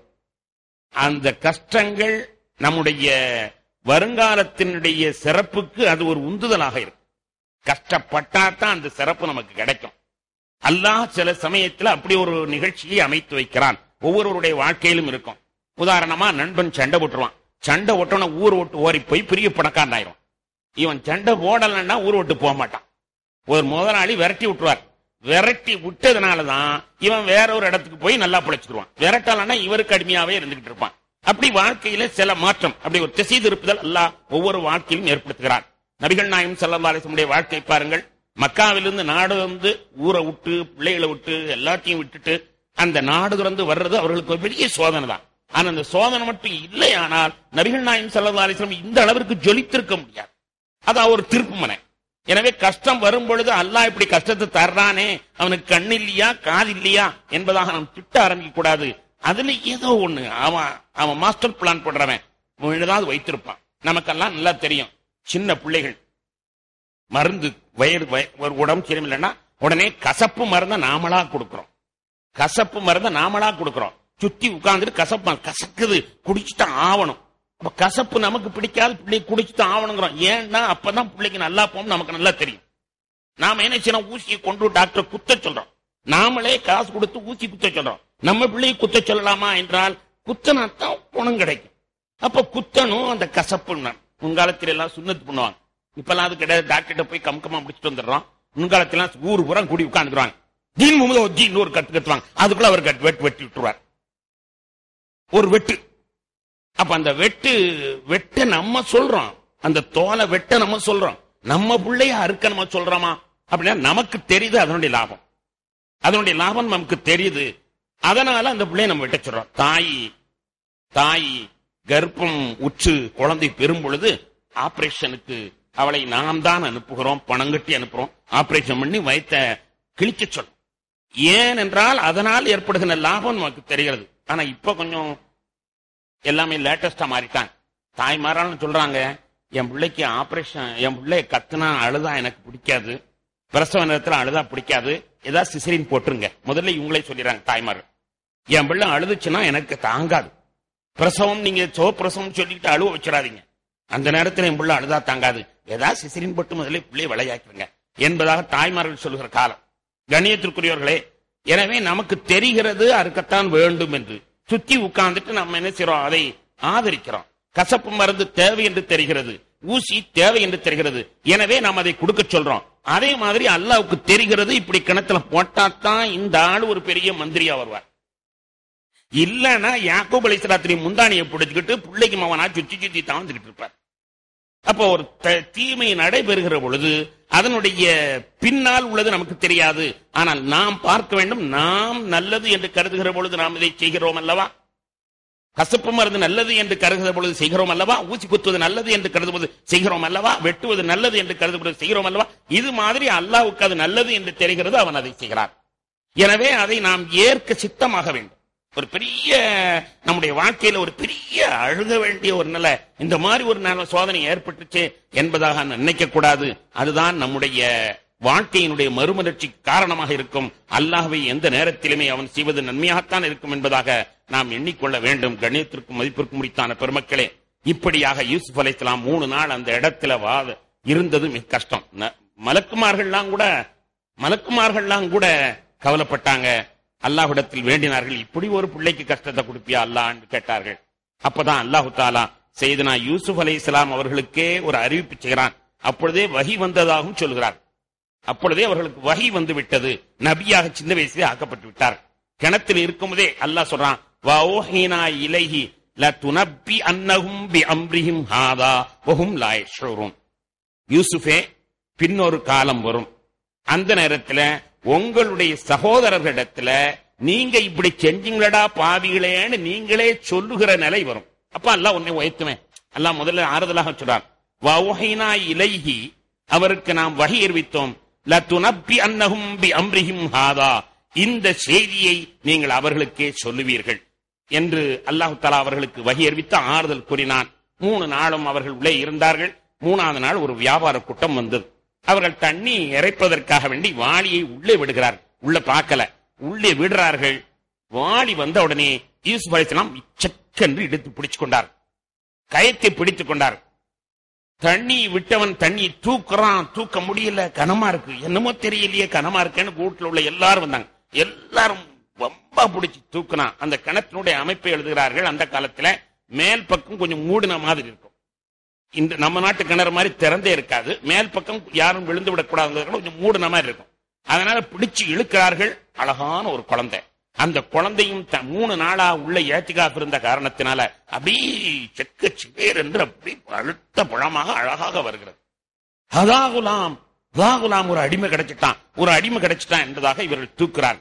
அந்த கஷ்டங்கள் நம்முடைய வருங்காலத்தினுடைய சிறப்புக்கு அது ஒரு உந்துதலாக இருக்கும் கஷ்டப்பட்டா தான் அந்த சிறப்பு நமக்கு கிடைக்கும் அல்லாஹ் சில சமயத்துல அப்படி ஒரு நிகழ்ச்சியை அமைத்து வைக்கிறான் ஒவ்வொருவருடைய வாழ்க்கையிலும் இருக்கும் உதாரணமா நண்பன் சண்டை போட்டுருவான் சண்டை ஓட்டன ஊர் விட்டு ஓடி போய் பெரிய பணக்காரன் ஆயிரும் இவன் சண்டை போடலன்னா ஊர் விட்டு போக மாட்டான் ஒரு முதலாளி விரட்டி விட்டுருவார் விரட்டி விட்டதுனாலதான் இவன் வேற ஒரு இடத்துக்கு போய் நல்லா பிழைச்சுக்குருவான் விரட்டலன்னா இவருக்கு அடிமையாவே இருந்துகிட்டு இருப்பான் அப்படி வாழ்க்கையில சில மாற்றம் அப்படி ஒரு திசை திருப்புதல் அல்லாஹ் ஒவ்வொரு வாழ்க்கையிலும் ஏற்படுத்துகிறான் நபிகள் நாயம் சல்லா அலிசமுடைய வாழ்க்கை பாருங்கள் மக்காவிலிருந்து நாடு வந்து ஊரை விட்டு பிள்ளைகளை விட்டு எல்லாத்தையும் விட்டுட்டு அந்த நாடு துறந்து வர்றது அவர்களுக்கு ஒரு பெரிய சோதனை தான் ஆனா அந்த சோதனை மட்டும் இல்லையானால் நபிகள் நாயம் சல்லா அலிஸ்லம் இந்த அளவிற்கு ஜொலித்திருக்க முடியாது அது ஒரு திருப்புமனை எனவே கஷ்டம் வரும் பொழுது அல்லாஹ் இப்படி கஷ்டத்தை தர்றானே அவனுக்கு கண் இல்லையா காது இல்லையா என்பதாக நாம் திட்ட ஆரம்பிக்க கூடாது அதுல ஏதோ ஒண்ணு அவன் அவன் மாஸ்டர் பிளான் போடுறவன் அவன் ஏதாவது வைத்திருப்பான் நமக்கெல்லாம் நல்லா தெரியும் சின்ன பிள்ளைகள் மருந்து வயிறு வய- ஒரு உடம்பு சரியில்லைன்னா உடனே கசப்பு மருந்தை நாமளா கொடுக்கிறோம் கசப்பு மருந்தை நாமளா கொடுக்கிறோம் சுத்தி உட்கார்ந்துட்டு கசப்பு மருந்து கசக்குது குடிச்சுதான் ஆவணும் அப்ப கசப்பு நமக்கு பிடிக்காது பிள்ளை குடிச்சுதான் ஆவணுங்கிறோம் ஏன்னா அப்பதான் பிள்ளைக்கு நல்லா போகும் நமக்கு நல்லா தெரியும் நாம என்ன செய்யணும் ஊசியை கொண்டு டாக்டர் குத்த சொல்றோம் நாமளே காசு கொடுத்து ஊசி குத்த சொல்றோம் நம்ம பிள்ளையை குத்த சொல்லலாமா என்றால் குத்தனா தான் குணம் கிடைக்கும் அப்ப குத்தணும் அந்த கசப்பு முன்காலத்தில் எல்லாம் சுண்ணத்து பண்ணுவாங்க இப்பெல்லாம் அது கிடையாது டாக்டர்கிட்ட போய் கம்கமா முடிச்சுட்டு வந்துடுறோம் முன்காலத்துல எல்லாம் ஊர் பூரா கூடி உட்காந்துக்குறாங்க ஜீன் முகமது ஒரு ஜீன் ஒரு கட்டு கட்டுவாங்க அதுக்குள்ள அவர் கட்டு வெட்டு வெட்டி விட்டுருவார் ஒரு வெட்டு அப்ப அந்த வெட்டு வெட்ட நம்ம சொல்றோம் அந்த தோலை வெட்ட நம்ம சொல்றோம் நம்ம பிள்ளைய அறுக்க நம்ம சொல்றோமா அப்படின்னா நமக்கு தெரியுது அதனுடைய லாபம் அதனுடைய லாபம் நமக்கு தெரியுது அதனால அந்த பிள்ளைய நம்ம வெட்ட சொல்றோம் தாய் தாய் கர்ப்பம் உற்று குழந்தை பெறும் பொழுது ஆபரேஷனுக்கு அவளை நாம் தான் அனுப்புகிறோம் பணம் கட்டி அனுப்புறோம் ஆபரேஷன் பண்ணி வயித்த கிழிக்க சொல்லும் ஏன் என்றால் அதனால் ஏற்படுகிற லாபம் நமக்கு தெரிகிறது ஆனா இப்ப கொஞ்சம் எல்லாமே லேட்டஸ்டா மாறிட்டாங்க தாய்மாரான்னு சொல்றாங்க என் பிள்ளைக்கு ஆபரேஷன் என் பிள்ளை கத்துனா அழுதா எனக்கு பிடிக்காது பிரசவ நேரத்துல அழுதா பிடிக்காது ஏதாவது சிசரின் போட்டுருங்க முதல்ல இவங்களே சொல்லிடுறாங்க தாய்மார்கள் என் பிள்ளை அழுதுச்சுன்னா எனக்கு தாங்காது பிரசவம் நீங்க சோ பிரசவம் சொல்லிட்டு அழுவ வச்சிடாதீங்க அந்த நேரத்துல என் பிள்ளை அழுதா தாங்காது ஏதாவது சிசரின் போட்டு முதல்ல பிள்ளையை விளையாக்குங்க என்பதாக தாய்மார்கள் சொல்லுகிற காலம் கண்ணியத்திற்குரியவர்களே எனவே நமக்கு தெரிகிறது அறுக்கத்தான் வேண்டும் என்று சுத்தி உட்கார்ந்துட்டு நம்ம என்ன செய்றோம் அதை ஆதரிக்கிறோம் கசப்பு மருந்து தேவை என்று தெரிகிறது ஊசி தேவை என்று தெரிகிறது எனவே நாம் அதை கொடுக்க சொல்றோம் அதே மாதிரி அல்லாவுக்கு தெரிகிறது இப்படி கிணத்துல போட்டாத்தான் இந்த ஆள் ஒரு பெரிய மந்திரியா வருவார் இல்லன்னா யாக்கூப் அலிஸ்லாத்திரி முந்தானியை பிடிச்சுக்கிட்டு பிள்ளைக்கு மவனா சுத்தி சுத்தி தான் வந்துகிட்டு இருப்பார் அப்போ ஒரு த- தீமை நடைபெறுகிற பொழுது அதனுடைய பின்னால் உள்ளது நமக்கு தெரியாது ஆனால் நாம் பார்க்க வேண்டும் நாம் நல்லது என்று கருதுகிற பொழுது நாம் இதை செய்கிறோம் அல்லவா கசப்பு மருந்து நல்லது என்று கருதுகிற பொழுது செய்கிறோம் அல்லவா ஊசி குத்துவது நல்லது என்று கருதுவது செய்கிறோம் அல்லவா வெட்டுவது நல்லது என்று கருதுவது செய்கிறோம் அல்லவா இது மாதிரி அல்லாவுக்கு அது நல்லது என்று தெரிகிறது அவன் அதை செய்கிறான் எனவே அதை நாம் ஏற்க சித்தமாக வேண்டும் ஒரு பெரிய நம்முடைய வாழ்க்கையில ஒரு பெரிய அழுக வேண்டிய ஒரு நிலை இந்த மாதிரி ஒரு நல்ல சோதனை ஏற்பட்டுச்சு என்பதாக நினைக்க கூடாது அதுதான் நம்முடைய வாழ்க்கையினுடைய மறுமலர்ச்சிக்கு காரணமாக இருக்கும் அல்லாஹ்வை எந்த நேரத்திலுமே அவன் செய்வது நன்மையாகத்தான் இருக்கும் என்பதாக நாம் எண்ணிக்கொள்ள வேண்டும் கண்ணியத்திற்கும் மதிப்பிற்கும் முடித்தான பெருமக்களே இப்படியாக யூசுப் அலைஹிஸ்ஸலாம் மூணு நாள் அந்த இடத்துல வாத இருந்தது மிக கஷ்டம் ந- மலக்குமார்கள்லாம் கூட மலக்குமார்கள்லாம் கூட கவலைப்பட்டாங்க அல்லாஹ்விடத்தில் வேண்டினார்கள் இப்படி ஒரு பிள்ளைக்கு கஷ்டத்தை கொடுப்பியா அல்லாஹ்னு கேட்டார்கள் அப்பதான் அல்லாஹு தாலா செய்தனா யூசுப் அலைஹிஸ்ஸலாம் அவர்களுக்கே ஒரு அறிவிப்பு செய்கிறான் அப்பொழுதே வஹி வந்ததாகவும் சொல்கிறார் அப்பொழுதே அவர்களுக்கு வகை வந்து விட்டது நபியாக சின்ன வயசிலே ஆக்கப்பட்டு விட்டார் கிணத்தில் இருக்கும்போதே அல்லாஹ் சொல்றான் வௌஹீனா இலைஹி லதுனப்பி அன்னஹும் பி அம்ரிஹிம் ஹாதா வஹும் லா யஷ்உரூன் யூசுஃபே பின்னொரு காலம் வரும் அந்த நேரத்துல உங்களுடைய சகோதரர்களிடத்துல நீங்க இப்படி செஞ்சீங்களடா பாவிகளேன்னு நீங்களே சொல்லுகிற நிலை வரும் அப்ப அல்லாஹ் உன்னை உயர்த்துவேன் அல்லாஹ் முதல்ல ஆறுதலாக சொல்றார் வௌஹீனா இலைஹி அவருக்கு நாம் வகை அறிவித்தோம் லதுனப்பி அன்னஹும் பி அம்ரிஹிம் ஹாதா இந்த செய்தியை நீங்கள் அவர்களுக்கே சொல்லுவீர்கள் என்று அல்லாஹு தலா அவர்களுக்கு வகை அறிவித்து ஆறுதல் கூறினான் மூணு நாளும் அவர்கள் உள்ளே இருந்தார்கள் மூணாவது நாள் ஒரு வியாபார கூட்டம் வந்தது அவர்கள் தண்ணி இறைப்பதற்காக வேண்டி வாளியை உள்ளே விடுகிறார் உள்ள பார்க்கல உள்ளே விடுறார்கள் வாளி வந்த உடனே யூசுப் அலைஹிஸ்ஸலாம் சக்கென்று இழுத்து பிடிச்சு கொண்டார் கயத்தை பிடித்துக் கொண்டார் தண்ணி விட்டவன் தண்ணி தூக்குறான் தூக்க முடியல கனமா இருக்கு என்னமோ தெரியலையே கனமா இருக்கேன்னு கூட்டுல உள்ள எல்லாரும் வந்தாங்க எல்லாரும் ரொம்ப பிடிச்சு தூக்குனான் அந்த கிணத்தினுடைய அமைப்பை எழுதுகிறார்கள் அந்த காலத்துல மேல் பக்கம் கொஞ்சம் மூடின மாதிரி இருக்கும் இந்த நம்ம நாட்டு கிணறு மாதிரி திறந்தே இருக்காது மேல் பக்கம் யாரும் விழுந்து விடக்கூடாது கொஞ்சம் மூடின மாதிரி இருக்கும் அதனால பிடிச்சு இழுக்கிறார்கள் அழகான ஒரு குழந்தை அந்த குழந்தையும் த- மூணு நாளா உள்ள ஏத்திகாப் இருந்த காரணத்தினால அப்படியே செக்க சிவேர் என்று அப்படி அழுத்த பழமாக அழகாக வருகிறது ஹதாகுலாம் ஹதாகுலாம் ஒரு அடிமை கிடைச்சிட்டான் ஒரு அடிமை கிடைச்சிட்டான் என்பதாக இவர்கள் தூக்குறார்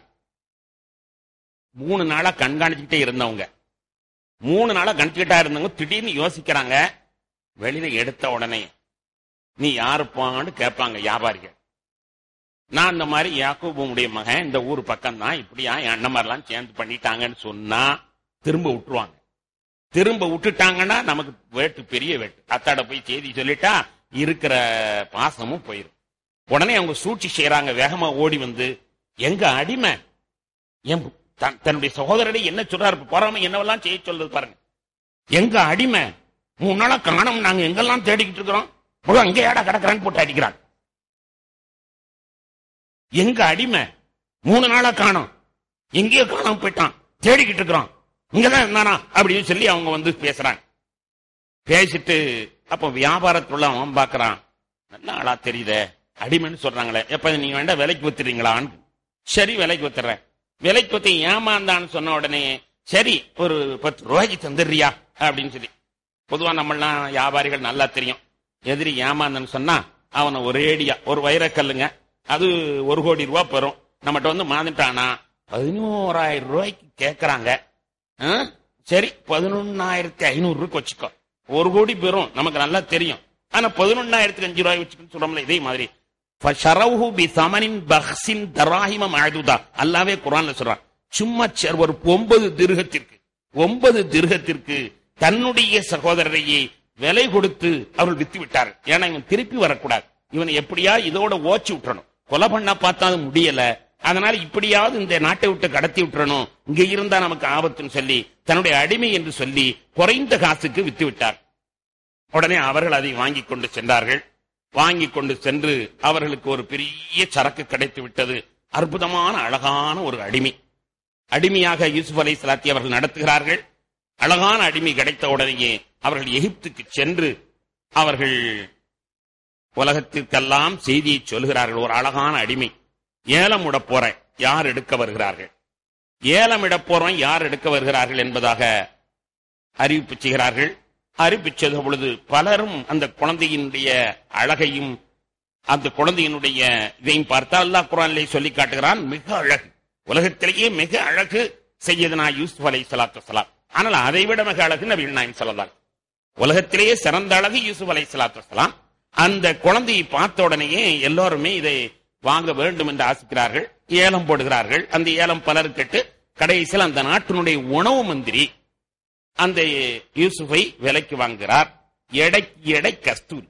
மூணு நாளா கண்காணிச்சுக்கிட்டே இருந்தவங்க மூணு நாளா கணிச்சுக்கிட்டா இருந்தவங்க திடீர்னு யோசிக்கிறாங்க வெளியில எடுத்த உடனே நீ யாருப்பான்னு கேட்பாங்க வியாபாரிகள் நான் இந்த மாதிரி யாக்கூபுடைய மகன் இந்த ஊர் பக்கம் தான் இப்படியா என் அண்ணன் மாதிரிலாம் சேர்ந்து பண்ணிட்டாங்கன்னு சொன்னா திரும்ப விட்டுருவாங்க திரும்ப விட்டுட்டாங்கன்னா நமக்கு வேட்டு பெரிய வேட்டு அத்தாட போய் செய்தி சொல்லிட்டா இருக்கிற பாசமும் போயிடும் உடனே அவங்க சூழ்ச்சி செய்யறாங்க வேகமா ஓடி வந்து எங்க அடிமை என் தன்- தன்னுடைய சகோதரரை என்ன சொல்றாரு இப்ப பொறாம என்னவெல்லாம் செய்ய சொல்றது பாருங்க எங்க அடிமை மூணு நாளா காணோம் நாங்க எங்கெல்லாம் தேடிக்கிட்டு இருக்கிறோம் முழு அங்கே ஏடா கிடக்குறான்னு போட்டு அடிக்கிறாங்க எங்க அடிமை மூணு நாளா காணோம் எங்கேயோ காணாம போயிட்டான் தேடிக்கிட்டு இருக்கிறோம் இங்கதான் இருந்தானா அப்படின்னு சொல்லி அவங்க வந்து பேசுறாங்க பேசிட்டு அப்ப வியாபாரத்துள்ள அவன் பாக்குறான் நல்ல ஆளா தெரியுதே அடிமைன்னு சொல்றாங்களே எப்ப நீங்க வேண்டாம் விலைக்கு வித்துறீங்களான்னு சரி விலைக்கு வித்துறேன் விலைக்கு வித்து ஏமாந்தான்னு சொன்ன உடனே சரி ஒரு பத்து ரூபாய்க்கு தந்துடுறியா அப்படின்னு சொல்லி பொதுவா நம்மளாம் வியாபாரிகள் நல்லா தெரியும் எதிரி ஏமாந்தன்னு சொன்னா அவனை ஒரேடியா ஒரு வைரக்கல்லுங்க அது ஒரு கோடி ரூபாய் பெறும் நம்மகிட்ட வந்து மாந்துட்டானா பதினோராயிரம் ரூபாய்க்கு கேக்குறாங்க ஆ? சரி பதினொன்னாயிரத்தி ஐநூறு ரூபாய்க்கு வச்சுக்கோ ஒரு கோடி பெறும் நமக்கு நல்லா தெரியும் ஆனா பதினொன்னாயிரத்துக்கு அஞ்சு ரூபாய் வச்சுக்கன்னு சொல்றோம்ல இதே மாதிரி ஃபஷரவுஹு பிசமனின் பஹ்சின் தராஹிம மஅதுதா அல்லாவே குர்ஆன்ல சொல்றான் சும்மா சேர் ஒரு ஒன்பது திருகத்திற்கு ஒன்பது திருகத்திற்கு தன்னுடைய சகோதரரையே விலை கொடுத்து அவர்கள் வித்து விட்டார்கள் ஏன்னா இவன் திருப்பி வரக்கூடாது இவனை எப்படியா இதோட ஓச்சி விட்டுறணும் கொலை பண்ண பார்த்தா அது முடியல அதனால இப்படியாவது இந்த நாட்டை விட்டு கடத்தி விட்டுறணும் இங்க இருந்தா நமக்கு ஆபத்துன்னு சொல்லி தன்னுடைய அடிமை என்று சொல்லி குறைந்த காசுக்கு வித்து விட்டார் உடனே அவர்கள் அதை வாங்கி கொண்டு சென்றார்கள் வாங்கி கொண்டு சென்று அவர்களுக்கு ஒரு பெரிய சரக்கு கிடைத்து விட்டது அற்புதமான அழகான ஒரு அடிமை அடிமையாக யூசுப் அலை சலாத்தி அவர்கள் நடத்துகிறார்கள் அழகான அடிமை கிடைத்த உடனேயே அவர்கள் எகிப்துக்கு சென்று அவர்கள் உலகத்திற்கெல்லாம் செய்தியை சொல்கிறார்கள் ஒரு அழகான அடிமை ஏலம் விட போற யார் எடுக்க வருகிறார்கள் ஏலம் இட போறோம் யார் எடுக்க வருகிறார்கள் என்பதாக அறிவிப்பு செய்கிறார்கள் அறிவிச்சது பொழுது பலரும் அந்த குழந்தையினுடைய அழகையும் அந்த குழந்தையினுடைய இதையும் பார்த்தால் அல்லாஹ் குரானிலே சொல்லி காட்டுகிறான் மிக அழகு உலகத்திலேயே மிக அழகு செய்யதுனா யூசுப் அலை சலாத்து வலாம் ஆனால் அதை விட மிக அழகு நபிகள் நாயம் சொல்லலாம் உலகத்திலேயே சிறந்த அழகு யூசுப் அலை சலாத்து வலாம் அந்த குழந்தையை பார்த்த உடனேயே எல்லோருமே இதை வாங்க வேண்டும் என்று ஆசிக்கிறார்கள் ஏலம் போடுகிறார்கள் அந்த ஏலம் பலர் கேட்டு கடைசியில் அந்த நாட்டினுடைய உணவு மந்திரி அந்த யூசுஃபை விலைக்கு வாங்குகிறார் எடைக்கு எடை கஸ்தூரி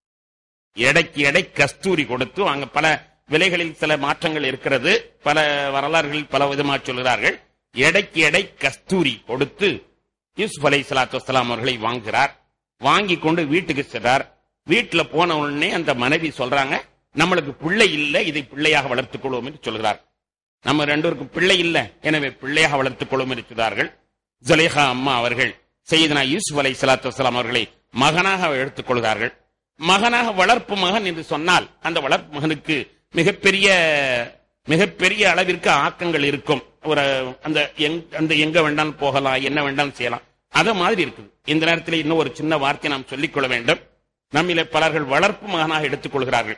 எடைக்கு எடை கஸ்தூரி கொடுத்து அங்க பல விலைகளில் சில மாற்றங்கள் இருக்கிறது பல வரலாறுகளில் பல விதமாக சொல்கிறார்கள் எடைக்கு எடை கஸ்தூரி கொடுத்து யூசுப் அலை சலாத்து வலாம் அவர்களை வாங்குகிறார் வாங்கி கொண்டு வீட்டுக்கு சென்றார் வீட்டுல போன உடனே அந்த மனைவி சொல்றாங்க நம்மளுக்கு பிள்ளை இல்லை இதை பிள்ளையாக வளர்த்துக் கொள்வோம் என்று சொல்கிறார் நம்ம ரெண்டோருக்கும் பிள்ளை இல்லை எனவே பிள்ளையாக வளர்த்துக் கொள்வோம் என்று சொல்கிறார்கள் ஜலேஹா அம்மா அவர்கள் செய்தனா யூசுப் அலை சலாத்து வலாம் அவர்களை மகனாக எடுத்துக் கொள்கிறார்கள் மகனாக வளர்ப்பு மகன் என்று சொன்னால் அந்த வளர்ப்பு மகனுக்கு மிகப்பெரிய மிகப்பெரிய அளவிற்கு ஆக்கங்கள் இருக்கும் ஒரு அந்த எங்- அந்த எங்க வேண்டாலும் போகலாம் என்ன வேண்டாலும் செய்யலாம் அத மாதிரி இருக்குது இந்த நேரத்தில் இன்னும் ஒரு சின்ன வார்த்தை நாம் சொல்லிக் கொள்ள வேண்டும் நம்மில பலர்கள் வளர்ப்பு மகனாக எடுத்துக் கொள்கிறார்கள்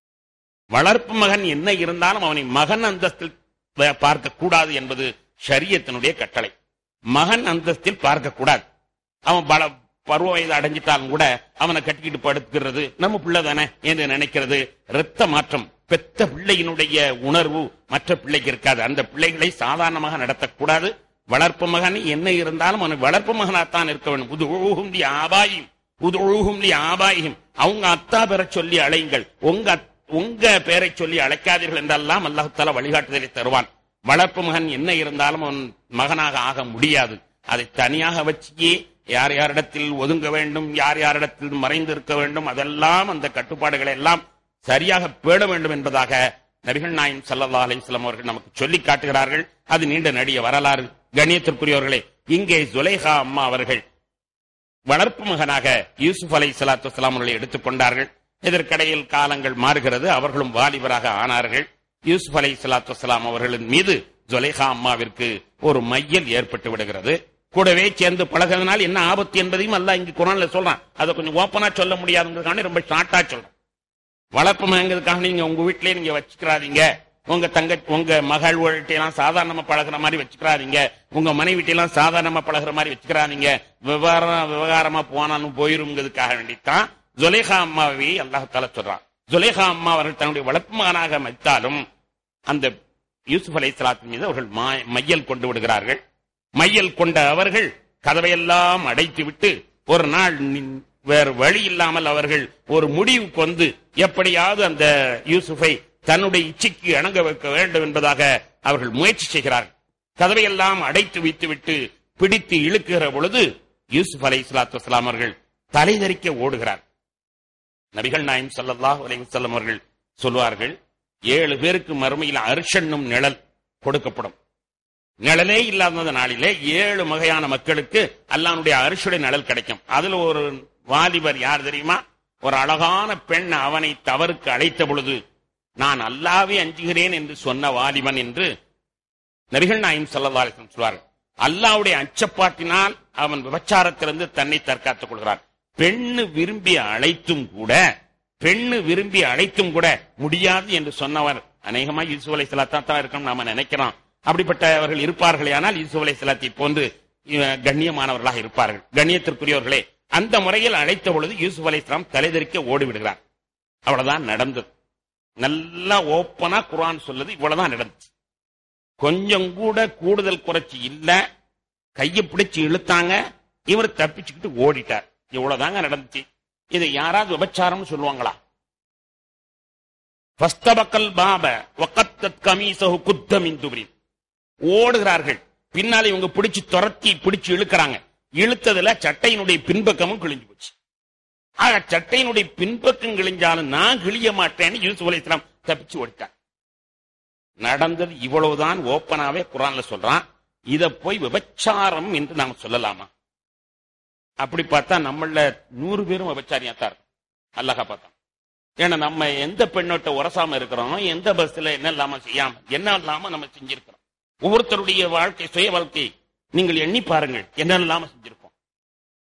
வளர்ப்பு மகன் என்ன இருந்தாலும் அவனை மகன் அந்தஸ்தில் ப- பார்க்க கூடாது என்பது ஷரியத்தினுடைய கட்டளை மகன் அந்தஸ்தில் பார்க்க கூடாது அவன் பல பருவ வயது அடைஞ்சிட்டாலும் கூட அவனை கட்டிக்கிட்டு படுத்துக்கிறது நம்ம பிள்ளை தானே என்று நினைக்கிறது இரத்த மாற்றம் பெத்த பிள்ளையினுடைய உணர்வு மற்ற பிள்ளைக்கு இருக்காது அந்த பிள்ளைகளை சாதாரணமாக நடத்தக்கூடாது வளர்ப்பு மகன் என்ன இருந்தாலும் அவன் வளர்ப்பு மகனாத்தான் இருக்க வேண்டும் புது ஒழுகும் தி ஆபாயும் புது ஒழுகும் தி ஆபாயும் அவங்க அத்தா பெற சொல்லி அழையுங்கள் உங்க அத்- உங்க பேரை சொல்லி அழைக்காதீர்கள் என்றெல்லாம் அல்லாஹ் தஆலா வழிகாட்டுதலை தருவான் வளர்ப்பு மகன் என்ன இருந்தாலும் அவன் மகனாக ஆக முடியாது அதை தனியாக வச்சு யார் யாரிடத்தில் ஒதுங்க வேண்டும் யார் யாரிடத்தில் மறைந்து இருக்க வேண்டும் அதெல்லாம் அந்த கட்டுப்பாடுகளை எல்லாம் சரியாக பேட வேண்டும் என்பதாக நபிகள் நாயம் சல்லா அலிஸ்லாம் அவர்கள் நமக்கு சொல்லி காட்டுகிறார்கள் அது நீண்ட நடிக வரலாறு கண்ணியத்திற்குரியவர்களே இங்கே ஜுலைஹா அம்மா அவர்கள் வளர்ப்பு மகனாக யூசுப் அலை சலாத்து வலாம் அவர்களை எடுத்துக் கொண்டார்கள் இதற்கிடையில் காலங்கள் மாறுகிறது அவர்களும் வாலிபராக ஆனார்கள் யூசுப் அலை சலாத்து வலாம் அவர்களின் மீது ஜொலேஹா அம்மாவிற்கு ஒரு மையல் ஏற்பட்டு விடுகிறது கூடவே சேர்ந்து பழகிறதுனால என்ன ஆபத்து என்பதையும் அல்லாஹ் இங்கு குரான்ல சொல்றான் அதை கொஞ்சம் ஓப்பனா சொல்ல முடியாதுங்கிறதுக்கான ரொம்ப ஷார்ட்டா சொல்றேன் வளர்ப்பு மகங்கிறதுக்காக நீங்க உங்க வீட்டிலேயே நீங்க வச்சுக்கிறாதீங்க உங்க தங்க உங்க மகள் எல்லாம் சாதாரணமா பழகுற மாதிரி வச்சுக்கிறாதீங்க உங்க மனைவி எல்லாம் சாதாரணமா பழகுற மாதிரி வச்சுக்கிறாதீங்க விவகாரம் விவகாரமா போனாலும் போயிருங்கிறதுக்காக வேண்டித்தான் ஜொலேஹா அம்மாவை அல்லாஹால சொல்றான் ஜொலேஹா அம்மா அவர்கள் தன்னுடைய வளர்ப்பு மகனாக வைத்தாலும் அந்த யூசுப் அலை மீது அவர்கள் மா- மையல் கொண்டு விடுகிறார்கள் மையல் கொண்ட அவர்கள் கதவையெல்லாம் அடைத்து விட்டு ஒரு நாள் நின்- வேறு வழி இல்லாமல் அவர்கள் ஒரு முடிவுக்கு வந்து எப்படியாவது அந்த யூசுஃபை தன்னுடைய இச்சைக்கு அணங்க வைக்க வேண்டும் என்பதாக அவர்கள் முயற்சி செய்கிறார்கள் கதவையெல்லாம் அடைத்து வைத்துவிட்டு பிடித்து இழுக்குகிற பொழுது யூசுப் அலை இஸ்லாத்து வஸ்லாம் அவர்கள் தலைதறிக்க ஓடுகிறார் நபிகள் நாயம் ஸல்லல்லாஹு அலைஹி வஸல்லம் அவர்கள் சொல்வார்கள் ஏழு பேருக்கு மறுமையில் அரிஷன்னும் நிழல் கொடுக்கப்படும் நிழலே இல்லாத நாளிலே ஏழு வகையான மக்களுக்கு அல்லாஹ்வுடைய அரிசுடைய நிழல் கிடைக்கும் அதுல ஒரு வாலிபர் யார் தெரியுமா ஒரு அழகான பெண் அவனை தவறுக்கு அழைத்த பொழுது நான் அல்லாவே அஞ்சுகிறேன் என்று சொன்ன வாலிபன் என்று நபிகள் நாயம் ஸல்லல்லாஹு அலைஹி வஸல்லம் சொல்வார்கள் அல்லாஹ்வுடைய அச்சப்பாட்டினால் அவன் விபச்சாரத்திலிருந்து தன்னை தற்காத்துக் கொள்கிறான் பெண்ணு விரும்பி அழைத்தும் கூட பெண்ணு விரும்பி அழைத்தும் கூட முடியாது என்று சொன்னவர் அநேகமா யூசுப் அலை தான் இருக்கும் நாம நினைக்கிறோம் அப்படிப்பட்டவர்கள் இருப்பார்களே ஆனால் யூசுப் அலை சலாத்தை போன்று அஹ், கண்ணியமானவர்களாக இருப்பார்கள் கண்ணியத்திற்குரியவர்களே அந்த முறையில் அழைத்த பொழுது யூசுப் அலை இஸ்லாம் தலைதெறிக்க ஓடிவிடுகிறார் அவ்வளவுதான் நடந்தது நல்லா ஓப்பனா குர்ஆன் சொல்லுது இவ்வளவுதான் நடந்துச்சு கொஞ்சம் கூட கூடுதல் குறைச்சி இல்ல கையை பிடிச்சு இழுத்தாங்க இவர் தப்பிச்சுக்கிட்டு ஓடிட்டார் இவ்வளவுதாங்க நடந்துச்சு இதை யாராவது விபச்சாரம்னு சொல்லுவாங்களா ஃபஸ்தபக்கல் பாப வகத்தத் கமீசஹு குத்த மின் துப்ரின். ஓடுகிறார்கள் பின்னாலே இவங்க பிடிச்சு துரத்தி பிடிச்சு இழுக்கிறாங்க இழுத்ததுல சட்டையினுடைய பின்பக்கமும் கிழிஞ்சு போச்சு ஆக சட்டையினுடைய பின்பக்கம் கிழிஞ்சாலும் நான் கிழிய மாட்டேன்னு யூசுப் அலைஹிஸ்ஸலாம் தப்பிச்சு ஓடிட்டார் நடந்தது இவ்வளவுதான் ஓப்பனாவே குரான்ல சொல்றான் இத போய் விபச்சாரம் என்று நாம சொல்லலாமா அப்படி பார்த்தா நம்மள நூறு பேரும் விபச்சாரியா தான் இருக்கும். அல்லாஹா பார்த்தா ஏன்னா நம்ம எந்த பெண்ணோட்ட உரசாம இருக்கிறோம் எந்த பஸ்ல என்ன இல்லாம செய்யாம என்ன இல்லாம நம்ம செஞ்சிருக்கிறோம் ஒவ்வொருத்தருடைய வாழ்க்கை சுய வாழ்க்கை நீங்கள் எண்ணி பாருங்கள் என்ன இல்லாம செஞ்சிருப்போம்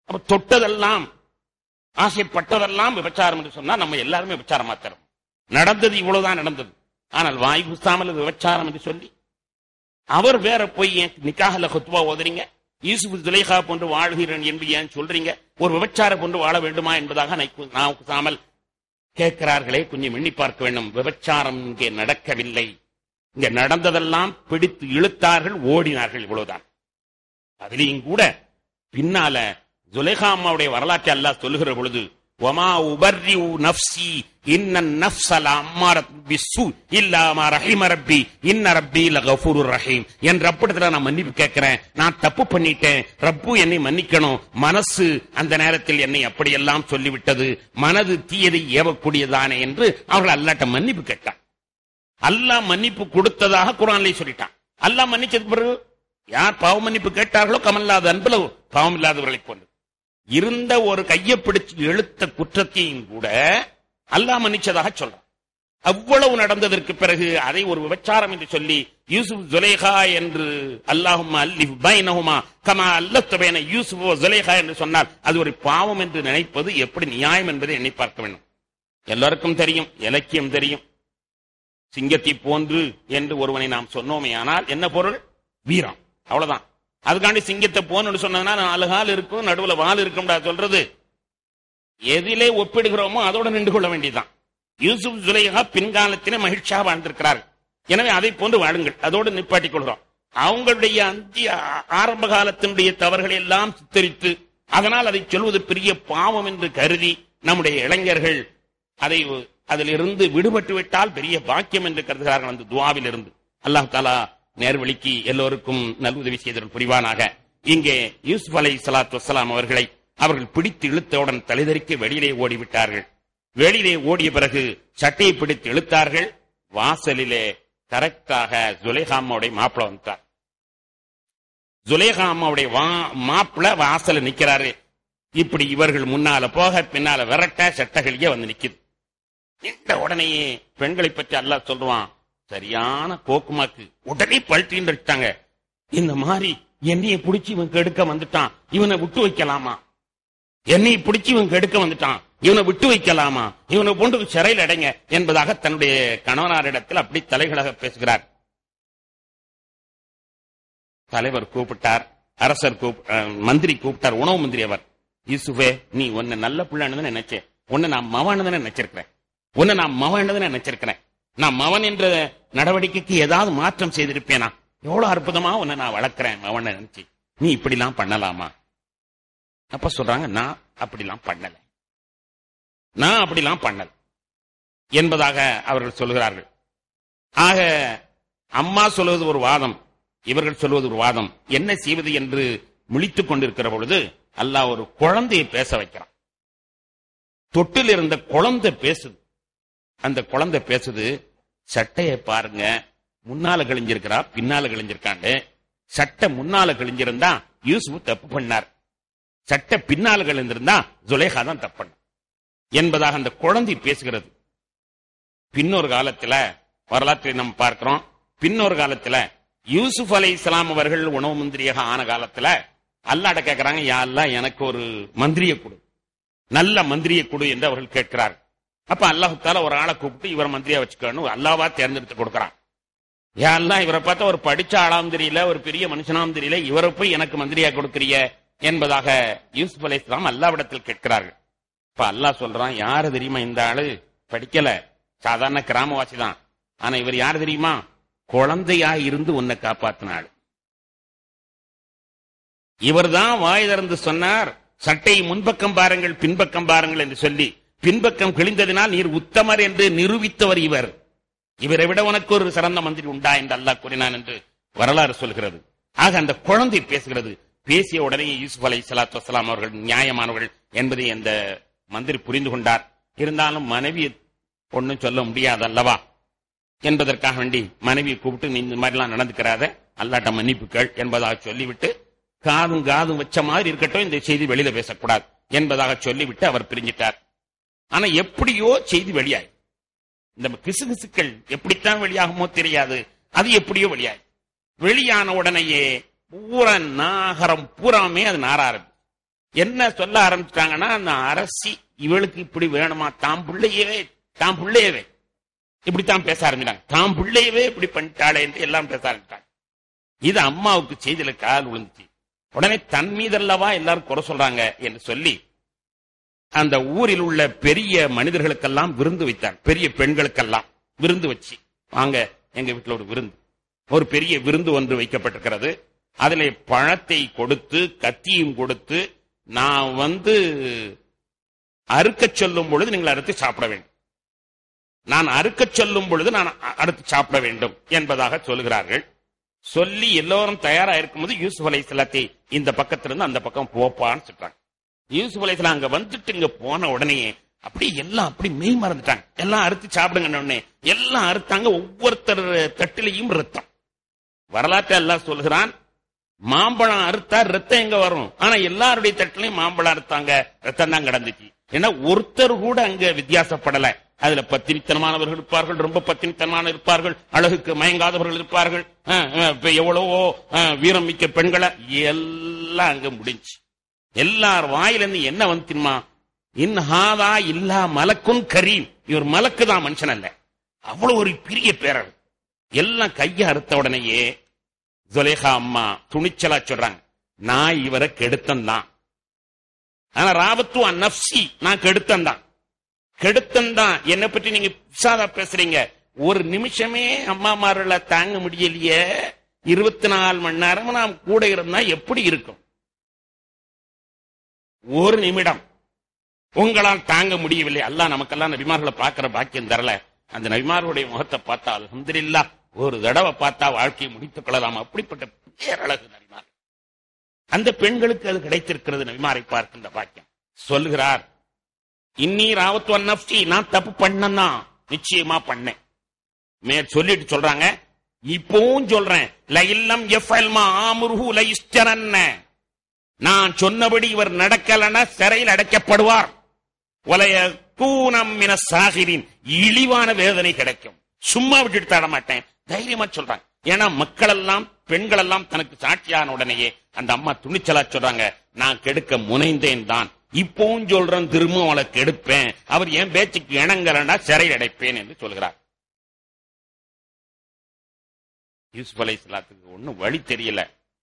அப்ப தொட்டதெல்லாம் ஆசைப்பட்டதெல்லாம் விபச்சாரம் என்று சொன்னா நம்ம எல்லாருமே விபச்சாரமா தரும் நடந்தது இவ்வளவுதான் நடந்தது ஆனால் வாய் குசாமல் அது விபச்சாரம் என்று சொல்லி அவர் வேற போய் ஏன் நிக்காகல குத்துவா ஓதுறீங்க யூசுப் துலைஹா போன்று வாழ்கிறேன் என்று ஏன் சொல்றீங்க ஒரு விபச்சார போன்று வாழ வேண்டுமா என்பதாக நான் நான் குசாமல் கேட்கிறார்களே கொஞ்சம் எண்ணி பார்க்க வேண்டும் விபச்சாரம் இங்கே நடக்கவில்லை இங்க நடந்ததெல்லாம் பிடித்து இழுத்தார்கள் ஓடினார்கள் இவ்வளவுதான் அதிலையும் கூட பின்னால ஜுலேஹா அம்மாவுடைய வரலாற்றை அல்லாஹ் சொல்லுகிற பொழுது ஒமா உபர்ரி நப்சி இன்ன நஃப்ஸல அம்மாரத் பிஸ்ஸு இல்லா மா ரஹீம ரப்பி இன்ன ரப்பி லகஃபூருர் ரஹீம் என் ரப்பிடத்துல நான் மன்னிப்பு கேட்கிறேன் நான் தப்பு பண்ணிட்டேன் ரப்பு என்னை மன்னிக்கணும் மனசு அந்த நேரத்தில் என்னை அப்படியெல்லாம் சொல்லிவிட்டது மனது தீயதை ஏவக்கூடியதானே என்று அவர்கள் அல்லாட்ட மன்னிப்பு கேட்டான் அல்லாஹ் மன்னிப்பு கொடுத்ததாக குரான்ல சொல்லிட்டான் அல்லாஹ் மன்னிச்சதுக்கு பிறகு யார் பாவ மன்னிப்பு கேட்டார்களோ கமல்லாத அன்புல பாவம் இல்லாதவர்களை கொண்டு இருந்த ஒரு கையை பிடிச்சு இழுத்த குற்றத்தையும் கூட அல்லாஹ் மன்னிச்சதாக சொல்றான் அவ்வளவு நடந்ததற்கு பிறகு அதை ஒரு விபச்சாரம் என்று சொல்லி யூசுப் ஜுலேஹா என்று அல்லாஹும் அல்லிஃப் பைனஹுமா கமா அல்லத்தபேன யூசுப் ஜுலேஹா என்று சொன்னால் அது ஒரு பாவம் என்று நினைப்பது எப்படி நியாயம் என்பதை எண்ணி பார்க்க வேண்டும் எல்லாருக்கும் தெரியும் இலக்கியம் தெரியும் சிங்கத்தை போன்று என்று ஒருவனை நாம் சொன்னோமே ஆனால் என்ன பொருள் வீரம் அவ்வளவுதான் அதுக்காண்டி சிங்கத்தை போன்னு சொன்னதுன்னா நாலு கால் இருக்கும் நடுவுல வால் இருக்கும்டா சொல்றது எதிலே ஒப்பிடுகிறோமோ அதோட நின்று கொள்ள வேண்டியதுதான் யூசுப் ஜுலைஹா பின்காலத்திலே மகிழ்ச்சியாக வாழ்ந்திருக்கிறார்கள் எனவே அதை போன்று வாழுங்கள் அதோடு நிப்பாட்டிக் கொள்கிறோம் அவங்களுடைய அந்திய ஆரம்ப காலத்தினுடைய தவறுகளை எல்லாம் சித்தரித்து அதனால் அதை சொல்வது பெரிய பாவம் என்று கருதி நம்முடைய இளைஞர்கள் அதை அதிலிருந்து விடுபட்டு விட்டால் பெரிய பாக்கியம் என்று கருதுகிறார்கள் அந்த துவாவில் இருந்து அல்லாஹ் தாலா நேர்வழிக்கு எல்லோருக்கும் நல்உதவி செய்தல் புரிவானாக இங்கே யூசுப் அலை சலாத்து வசலாம் அவர்களை அவர்கள் பிடித்து இழுத்தவுடன் தலைதறிக்க வெளியிலே ஓடிவிட்டார்கள் வெளியிலே ஓடிய பிறகு சட்டையை பிடித்து இழுத்தார்கள் வாசலிலே கரெக்டாக ஜுலேஹாமாவுடைய மாப்பிள வந்தார் ஜுலேஹாமாவுடைய மாப்பிள வாசல நிக்கிறாரு இப்படி இவர்கள் முன்னால போக பின்னால விரட்ட சட்டகளியே வந்து நிக்குது இந்த உடனேயே பெண்களை பற்றி அல்லாஹ் சொல்றான் சரியான கோக்குமாக்கு உடனே பல்ட்டின்னு வச்சுட்டாங்க இந்த மாதிரி என்னைய பிடிச்சி இவன் கெடுக்க வந்துட்டான் இவனை விட்டு வைக்கலாமா என்னை பிடிச்சி இவன் கெடுக்க வந்துட்டான் இவனை விட்டு வைக்கலாமா இவனை கொண்டு சிறையில் அடைங்க என்பதாக தன்னுடைய கணவனாரிடத்தில் அப்படி தலைகளாக பேசுகிறார் தலைவர் கூப்பிட்டார் அரசர் கூப் மந்திரி கூப்பிட்டார் உணவு மந்திரி அவர் யூசுஃபே நீ உன்னை நல்ல பிள்ளைன்னு நினைச்சேன் உன்னை நான் மவன்னு நினைச்சிருக்கிறேன் உன்னை நான் மவன் நினைச்சிருக்கிறேன் நான் மவன் என்ற நடவடிக்கைக்கு ஏதாவது மாற்றம் செய்திருப்பேனா எவ்வளவு அற்புதமா உன்னை நான் வளர்க்கிறேன் மவனை நினைச்சு நீ இப்படிலாம் பண்ணலாமா அப்ப சொல்றாங்க நான் அப்படிலாம் பண்ணல நான் அப்படிலாம் பண்ணல என்பதாக அவர்கள் சொல்கிறார்கள் ஆக அம்மா சொல்வது ஒரு வாதம் இவர்கள் சொல்வது ஒரு வாதம் என்ன செய்வது என்று முழித்துக் கொண்டிருக்கிற பொழுது அல்லாஹ் ஒரு குழந்தையை பேச வைக்கிறான் தொட்டில் இருந்த குழந்தை பேசுது அந்த குழந்தை பேசுது சட்டையை பாருங்க முன்னால கிழிஞ்சிருக்கிறா பின்னால கிழிஞ்சிருக்காண்டு சட்டை முன்னால கிழிஞ்சிருந்தா யூசுப் தப்பு பண்ணார் சட்டை பின்னால கிழிஞ்சிருந்தா ஜுலேஹா தான் தப்பு பண்ண என்பதாக அந்த குழந்தை பேசுகிறது பின்னொரு காலத்துல வரலாற்றை நம்ம பார்க்கிறோம் பின்னொரு காலத்துல யூசுப் அலை இஸ்லாம் அவர்கள் உணவு மந்திரியாக ஆன காலத்துல அல்லாட்ட கேட்கிறாங்க யாரெல்லாம் எனக்கு ஒரு மந்திரியை கொடு நல்ல மந்திரியை கொடு என்று அவர்கள் கேட்கிறார் அப்ப அல்லாஹால ஒரு ஆளை கூப்பிட்டு இவர் மந்திரியா வச்சுக்கணும் அல்லாவா தேர்ந்தெடுத்து கொடுக்கறான் யாரெல்லாம் இவரை பார்த்தா ஒரு படிச்ச ஆளாம் தெரியல ஒரு பெரிய மனுஷனாம் தெரியல இவரை போய் எனக்கு மந்திரியா கொடுக்கறிய என்பதாக யூசுப் அலை இஸ்லாம் அல்லாவிடத்தில் கேட்கிறார்கள் இப்ப அல்லாஹ் சொல்றான் யாரு தெரியுமா இந்த ஆளு படிக்கல சாதாரண கிராமவாசி தான் ஆனா இவர் யார் தெரியுமா குழந்தையா இருந்து உன்னை காப்பாத்தின ஆளு இவர்தான் வாய் திறந்து சொன்னார் சட்டை முன்பக்கம் பாருங்கள் பின்பக்கம் பாருங்கள் என்று சொல்லி பின்பக்கம் கிழிந்ததினால் நீர் உத்தமர் என்று நிரூபித்தவர் இவர் இவரை விட உனக்கு ஒரு சிறந்த மந்திரி உண்டா என்று அல்லாஹ் கூறினான் என்று வரலாறு சொல்கிறது ஆக அந்த குழந்தை பேசுகிறது பேசிய உடனே யூசுப் அலை சலாத்து வசலாம் அவர்கள் நியாயமானவர்கள் என்பதை அந்த மந்திரி புரிந்து கொண்டார் இருந்தாலும் மனைவி ஒன்னும் சொல்ல முடியாது அல்லவா என்பதற்காக வேண்டி மனைவியை கூப்பிட்டு நீ இந்த மாதிரிலாம் நடந்துக்கிறாத அல்லாட்ட மன்னிப்பு கேள் என்பதாக சொல்லிவிட்டு காதும் காதும் வச்ச மாதிரி இருக்கட்டும் இந்த செய்தி வெளியில பேசக்கூடாது என்பதாக சொல்லிவிட்டு அவர் பிரிஞ்சிட்டார் ஆனா எப்படியோ செய்தி வெளியாய் இந்த கிசுகிசுக்கள் எப்படித்தான் வெளியாகுமோ தெரியாது அது எப்படியோ வெளியாய் வெளியான உடனேயே பூரா நாகரம் பூராமே அது நார ஆரம்பி என்ன சொல்ல ஆரம்பிச்சிட்டாங்கன்னா அந்த அரசி இவளுக்கு இப்படி வேணுமா தாம் பிள்ளையவே தாம் பிள்ளையவே இப்படித்தான் பேச ஆரம்பிச்சாங்க தாம் பிள்ளையவே இப்படி பண்ணிட்டாளே என்று எல்லாம் பேச ஆரம்பிச்சாங்க இது அம்மாவுக்கு செய்தியில கால் விழுந்துச்சு உடனே தன் மீதல்லவா எல்லாரும் குறை சொல்றாங்க என்று சொல்லி அந்த ஊரில் உள்ள பெரிய மனிதர்களுக்கெல்லாம் விருந்து வைத்தார் பெரிய பெண்களுக்கெல்லாம் விருந்து வச்சு வாங்க எங்க வீட்டுல ஒரு விருந்து ஒரு பெரிய விருந்து ஒன்று வைக்கப்பட்டிருக்கிறது அதிலே பழத்தை கொடுத்து கத்தியும் கொடுத்து நான் வந்து அறுக்கச் சொல்லும் பொழுது நீங்கள் அறுத்து சாப்பிட வேண்டும் நான் அறுக்கச் சொல்லும் பொழுது நான் அ- அறுத்து சாப்பிட வேண்டும் என்பதாக சொல்கிறார்கள் சொல்லி எல்லோரும் தயாரா இருக்கும்போது யூசுப் அலைஹிஸ்ஸலாத்தை இந்த பக்கத்திலிருந்து அந்த பக்கம் போப்பான்னு சொல்றாங்க யூசுப் அலைஹிஸ்ஸலாம் அங்க வந்துட்டு இங்க போன உடனே அப்படியே எல்லாம் அப்படி மெய் மறந்துட்டாங்க எல்லாம் அறுத்து சாப்பிடுங்க உடனே எல்லாம் அறுத்தாங்க ஒவ்வொருத்தர் தட்டிலையும் ரத்தம் வரலாற்றை எல்லாம் சொல்கிறான் மாம்பழம் அறுத்தா ரத்தம் எங்க வரும் ஆனா எல்லாருடைய தட்டிலையும் மாம்பழம் அறுத்தாங்க ரத்தம் தான் கிடந்துச்சு ஏன்னா ஒருத்தர் கூட அங்க வித்தியாசப்படல அதுல பத்தினித்தனமானவர்கள் இருப்பார்கள் ரொம்ப பத்தினித்தனமான இருப்பார்கள் அழகுக்கு மயங்காதவர்கள் இருப்பார்கள் அஹ், அஹ், இப்ப எவ்வளவோ அஹ், வீரம் மிக்க பெண்களை எல்லாம் அங்க முடிஞ்சு எல்லார் வாயிலிருந்து என்ன வந்து தெரியுமா இன்ஹாதா இல்லா மலக்குன் கரீம் இவர் மலக்கு தான் மனுஷன் அல்ல அவ்வளவு ஒரு பெரிய பேரர் எல்லாம் கைய அறுத்த உடனேயே ஜுலேஹா அம்மா துணிச்சலா சொல்றாங்க நான் இவரை கெடுத்தன் தான் ஆனா ராவத்து அந்நப்சி நான் கெடுத்தன் தான் கெடுத்தன் தான் என்னை பற்றி நீங்க பிசாதா பேசுறீங்க ஒரு நிமிஷமே அம்மாமார்களை தாங்க முடியலையே இருபத்தி நாலு மணி நேரம் நாம் கூட இருந்தா எப்படி இருக்கும் ஒரு நிமிடம் உங்களால் தாங்க முடியவில்லை அல்லாஹ் நமக்கெல்லாம் நபிமார்களை பார்க்கிற பாக்கியம் தரல அந்த நபிமார்களுடைய முகத்தை பார்த்தா அல்ஹம்துலில்லாஹ் ஒரு தடவை பார்த்தா வாழ்க்கையை முடித்துக் கொள்ளலாம் அப்படிப்பட்ட பேரழகு நபிமார் அந்த பெண்களுக்கு அது கிடைத்திருக்கிறது நபிமாரை பார்க்கின்ற பாக்கியம் சொல்கிறார் இன்னி ராவத்து நப்சி நான் தப்பு பண்ணனா நிச்சயமா பண்ணேன் மேற் சொல்லிட்டு சொல்றாங்க இப்பவும் சொல்றேன் லயில்லம் எஃப்எல்மா ஆமுருஹு லயிஸ்டரன்ன நான் சொன்னபடி இவர் நடக்கலன்னா சிறையில் அடைக்கப்படுவார் வலைய கூனம் மின சாகிரின் இழிவான வேதனை கிடைக்கும் சும்மா விட்டுட்டு தர மாட்டேன் தைரியமா சொல்றாங்க ஏன்னா மக்கள் எல்லாம் பெண்கள் எல்லாம் தனக்கு சாட்சியான உடனேயே அந்த அம்மா துணிச்சலா சொல்றாங்க நான் கெடுக்க முனைந்தேன் தான் இப்பவும் சொல்றேன் திரும்ப அவளை கெடுப்பேன் அவர் என் பேச்சுக்கு இணங்கலன்னா சிறையில் அடைப்பேன் என்று சொல்கிறார் யூசுப் அலை ஒன்னும் வழி தெரியல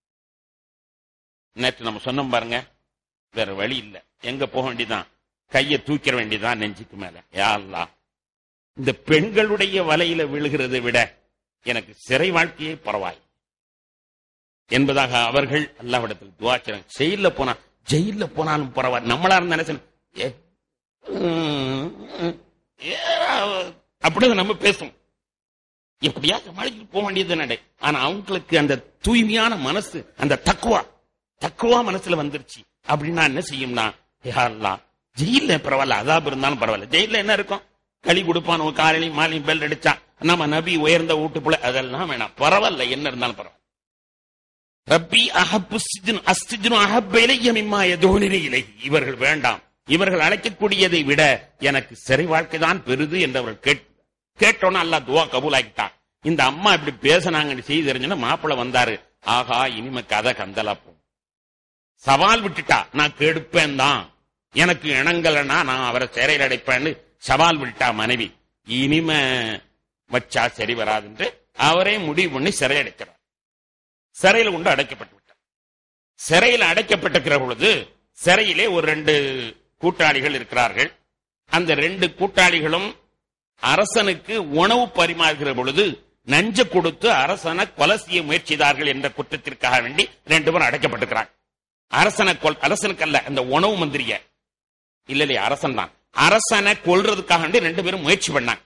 நேற்று நம்ம சொன்னோம் பாருங்க வேற வழி இல்ல எங்க போக வேண்டியதான் கையை தூக்கிற வேண்டியதான் நெஞ்சுக்கு மேல யா அல்லாஹ் இந்த பெண்களுடைய வலையில விழுகிறதை விட எனக்கு சிறை வாழ்க்கையே பரவாய் என்பதாக அவர்கள் அல்லாவிடத்தில் துவா செய்றாங்க ஜெயில போனா ஜெயில போனாலும் பரவாயில்ல நம்மளா இருந்தா என்ன செய்யணும்? ஏ, ம், ம், ஏ, அப்படிதான் நம்ம பேசும் எப்படியா சமாளிச்சுட்டு போக வேண்டியது நடை ஆனா அவங்களுக்கு அந்த தூய்மையான மனசு அந்த தக்குவா தக்குவா மனசுல வந்துருச்சு அப்படின்னா என்ன செய்யும்னா யாரெல்லாம் ஜெயில பரவாயில்ல அதாப் இருந்தாலும் பரவாயில்ல ஜெயில என்ன இருக்கும் களி கொடுப்பான் உன் காலையிலையும் மாலையும் பெல் அடிச்சா நம்ம நபி உயர்ந்த வீட்டுக்குள்ள அதெல்லாம் வேணாம் பரவாயில்ல என்ன இருந்தாலும் பரவாயில்ல ரப்பி அஹப்பு சிஜ்னு அஸ்திஜ்னு அஹப்ப இலைய மிம்மா யதூனினி இலைஹி இவர்கள் வேண்டாம் இவர்கள் அழைக்கக்கூடியதை விட எனக்கு சிறை வாழ்க்கை தான் பெரிது என்று அவர்கள் கேட் கேட்டோன்னு அல்லாஹ் துவா கபூல் ஆக்கிட்டான் இந்த அம்மா இப்படி பேசினாங்கன்னு செய்தி தெரிஞ்சுன்னா மாப்பிள்ளை வந்தாரு ஆகா இனிமே கதை கந்தலா போகும் சவால் விட்டுட்டா நான் கெடுப்பேன் தான் எனக்கு இணங்கலன்னா நான் அவரை சிறையில் அடைப்பேன்னு சவால் விட்டா மனைவி இனிமே வச்சா சரி வராதுன்று அவரே முடிவு பண்ணி சிறை அடைக்கிறார் சிறையில் கொண்டு அடைக்கப்பட்டு விட்டார் சிறையில் அடைக்கப்பட்டிருக்கிற பொழுது சிறையிலே ஒரு ரெண்டு கூட்டாளிகள் இருக்கிறார்கள் அந்த ரெண்டு கூட்டாளிகளும் அரசனுக்கு உணவு பரிமாறுகிற பொழுது நஞ்ச கொடுத்து அரசனை கொலை செய்ய முயற்சித்தார்கள் என்ற குற்றத்திற்காக வேண்டி ரெண்டு பேரும் அடைக்கப்பட்டிருக்கிறாங்க அரசனை கொல் அரசனுக்கு அல்ல அந்த உணவு மந்திரிய இல்ல இல்லையா அரசன் தான் அரசனை கொல்றதுக்காக வேண்டி ரெண்டு பேரும் முயற்சி பண்ணாங்க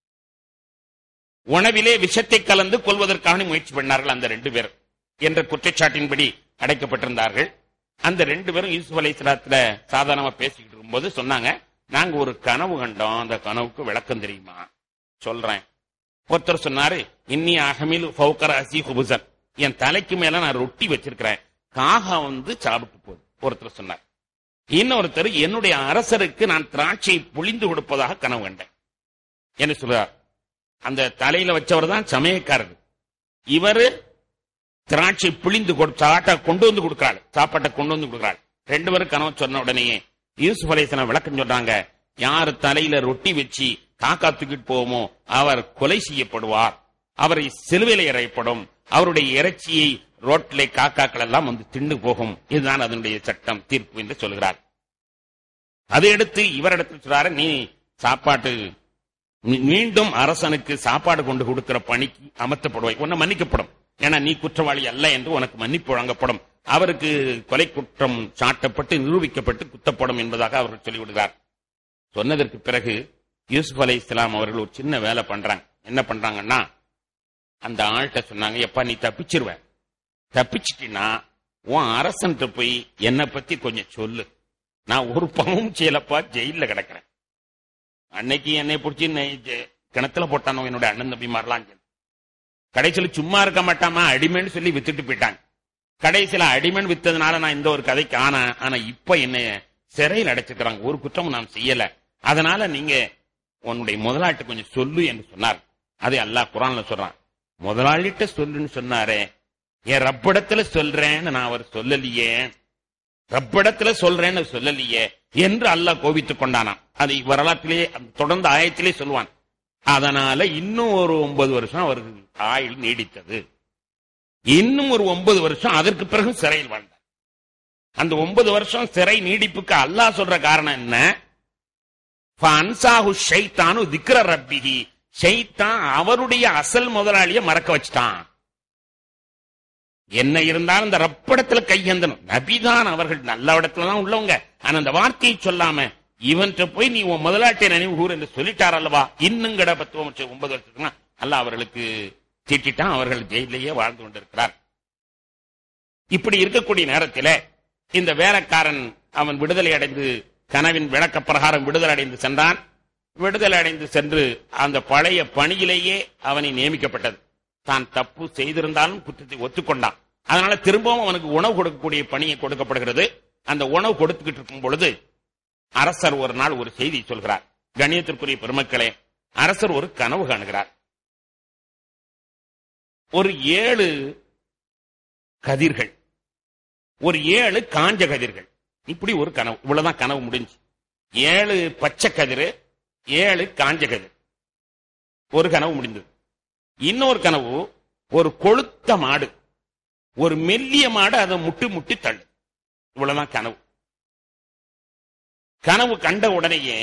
உணவிலே விஷத்தை கலந்து கொல்வதற்காக வேண்டி முயற்சி பண்ணார்கள் அந்த ரெண்டு பேரும் என்ற குற்றச்சாட்டின்படி அடைக்கப்பட்டிருந்தார்கள் அந்த ரெண்டு பேரும் யூசுப் அலைஹிஸ்ஸலாத்துல சாதாரணமா பேசிக்கிட்டு இருக்கும்போது சொன்னாங்க நாங்க ஒரு கனவு கண்டோம் அந்த கனவுக்கு விளக்கம் தெரியுமா சொல்றேன் ஒருத்தர் சொன்னாரு இன்னி அகமில் ஃபௌக்கர அசி ஹுபுசன் என் தலைக்கு மேல நான் ரொட்டி வச்சிருக்கிறேன் காகா வந்து சாப்பிட்டு போகுது ஒருத்தர் சொன்னார் இன்னொருத்தர் என்னுடைய அரசருக்கு நான் திராட்சை புளிந்து கொடுப்பதாக கனவு கண்டேன் என்ன சொல்றார் அந்த தலையில வச்சவர் தான் சமயக்காரர் இவரு திராட்சை பிழிந்து கொடு சாட்டை கொண்டு வந்து கொடுக்கிறாள் சாப்பாட்டை கொண்டு வந்து கொடுக்கிறாள் ரெண்டு பேரும் கனவு சொன்ன உடனேயே யூசுப் அலைஹிஸ்ஸலாம் விளக்கம் சொல்றாங்க யார் தலையில ரொட்டி வச்சு காக்கா தூக்கிட்டு போவோமோ அவர் கொலை செய்யப்படுவார் அவரை சிலுவையில இறைப்படும் அவருடைய இறைச்சியை ரோட்டிலே காக்காக்கள் எல்லாம் வந்து தின்னு போகும் இதுதான் அதனுடைய சட்டம் தீர்ப்பு என்று சொல்கிறார் அதை எடுத்து இவரிடத்தில் சொல்றாரு நீ சாப்பாட்டு மீ- மீண்டும் அரசனுக்கு சாப்பாடு கொண்டு கொடுக்கிற பணிக்கு அமர்த்தப்படுவாய் உன்னை மன்னிக்கப்படும் ஏன்னா நீ குற்றவாளி அல்ல என்று உனக்கு மன்னிப்பு வழங்கப்படும் அவருக்கு கொலை குற்றம் சாட்டப்பட்டு நிரூபிக்கப்பட்டு குத்தப்படும் என்பதாக அவர்கள் சொல்லிவிடுகிறார் சொன்னதற்கு பிறகு யூசுப் அலை இஸ்லாம் அவர்கள் ஒரு சின்ன வேலை பண்றாங்க என்ன பண்றாங்கன்னா அந்த ஆள்கிட்ட சொன்னாங்க எப்பா நீ தப்பிச்சிருவ தப்பிச்சிட்டினா உன் அரசன்ட்ட போய் என்னை பத்தி கொஞ்சம் சொல்லு நான் ஒரு பாவம் செய்யலப்பா ஜெயில கிடக்கிறேன் அன்னைக்கு என்னை பிடிச்சி நெய் ஜெ- கிணத்துல போட்டானோ என்னோட அண்ணன் தம்பி மாறலாம் கடைசியில சும்மா இருக்க மாட்டாமா அடிமைன்னு சொல்லி வித்துட்டு போயிட்டாங்க கடைசியில அடிமன் வித்ததுனால நான் இந்த ஒரு கதைக்கு ஆனா ஆனா இப்ப என்ன சிறையில் அடைச்சிருக்கிறாங்க ஒரு குற்றமும் நான் செய்யல அதனால நீங்க உன்னுடைய முதலாளிட்ட கொஞ்சம் சொல்லு என்று சொன்னார் அதை அல்லாஹ் குரான்ல சொல்றான் முதலாளிட்ட சொல்லுன்னு சொன்னாரே என் ரப்பிடத்துல சொல்றேன்னு நான் அவர் சொல்லலையே ரப்பிடத்துல சொல்றேன்னு சொல்லலையே என்று அல்லாஹ் கோபித்துக் கொண்டானாம் அதை வரலாற்றிலே தொடர்ந்து ஆயத்திலே சொல்லுவான் அதனால இன்னும் ஒரு ஒன்பது வருஷம் அவருக்கு ஆயுள் நீடித்தது இன்னும் ஒரு ஒன்பது வருஷம் அதற்கு பிறகு சிறையில் வாழ்ந்தார் அந்த ஒன்பது வருஷம் சிறை நீடிப்புக்கு அல்லாஹ் சொல்ற காரணம் என்ன ஃபன்சாஹு ஷைத்தானு திக்ர ரப்பிஹி ஷைத்தான் அவருடைய அசல் முதலாளிய மறக்க வச்சுட்டான் என்ன இருந்தாலும் இந்த ரப்படத்துல கையந்தனும் நபிதான் அவர்கள் நல்ல இடத்துல தான் உள்ளவங்க ஆனா அந்த வார்த்தையை சொல்லாம இவன்கிட்ட போய் நீ உன் முதலாட்டை நினைவு கூறு என்று சொல்லிட்டார் அல்லவா இன்னும் கிட பத்து வருஷம் ஒன்பது வருஷத்துக்கு அல்லாஹ் அவர்களுக்கு திட்டான் அவர்கள் ஜெயிலேயே வாழ்ந்து கொண்டிருக்கிறார் இப்படி இருக்கக்கூடிய நேரத்தில் இந்த வேலைக்காரன் அவன் விடுதலை அடைந்து கனவின் விளக்க பிரகாரம் விடுதலை அடைந்து சென்றான் விடுதலை அடைந்து சென்று அந்த பழைய பணியிலேயே அவனை நியமிக்கப்பட்டது தான் தப்பு செய்திருந்தாலும் குற்றத்தை ஒத்துக்கொண்டான் அதனால திரும்பவும் அவனுக்கு உணவு கொடுக்கக்கூடிய பணியை கொடுக்கப்படுகிறது அந்த உணவு கொடுத்துக்கிட்டு இருக்கும் பொழுது அரசர் ஒரு நாள் ஒரு செய்தி சொல்கிறார் கணியத்திற்குரிய பெருமக்களே அரசர் ஒரு கனவு காணுகிறார் ஒரு ஏழு கதிர்கள் ஒரு ஏழு காஞ்ச கதிர்கள் இப்படி ஒரு கனவு இவ்வளவுதான் கனவு முடிஞ்சு ஏழு பச்சை கதிர் ஏழு காஞ்ச கதிர் ஒரு கனவு முடிந்தது இன்னொரு கனவு ஒரு கொளுத்த மாடு ஒரு மெல்லிய மாடு அதை முட்டி முட்டி தள்ளு இவ்வளவுதான் கனவு கனவு கண்ட உடனேயே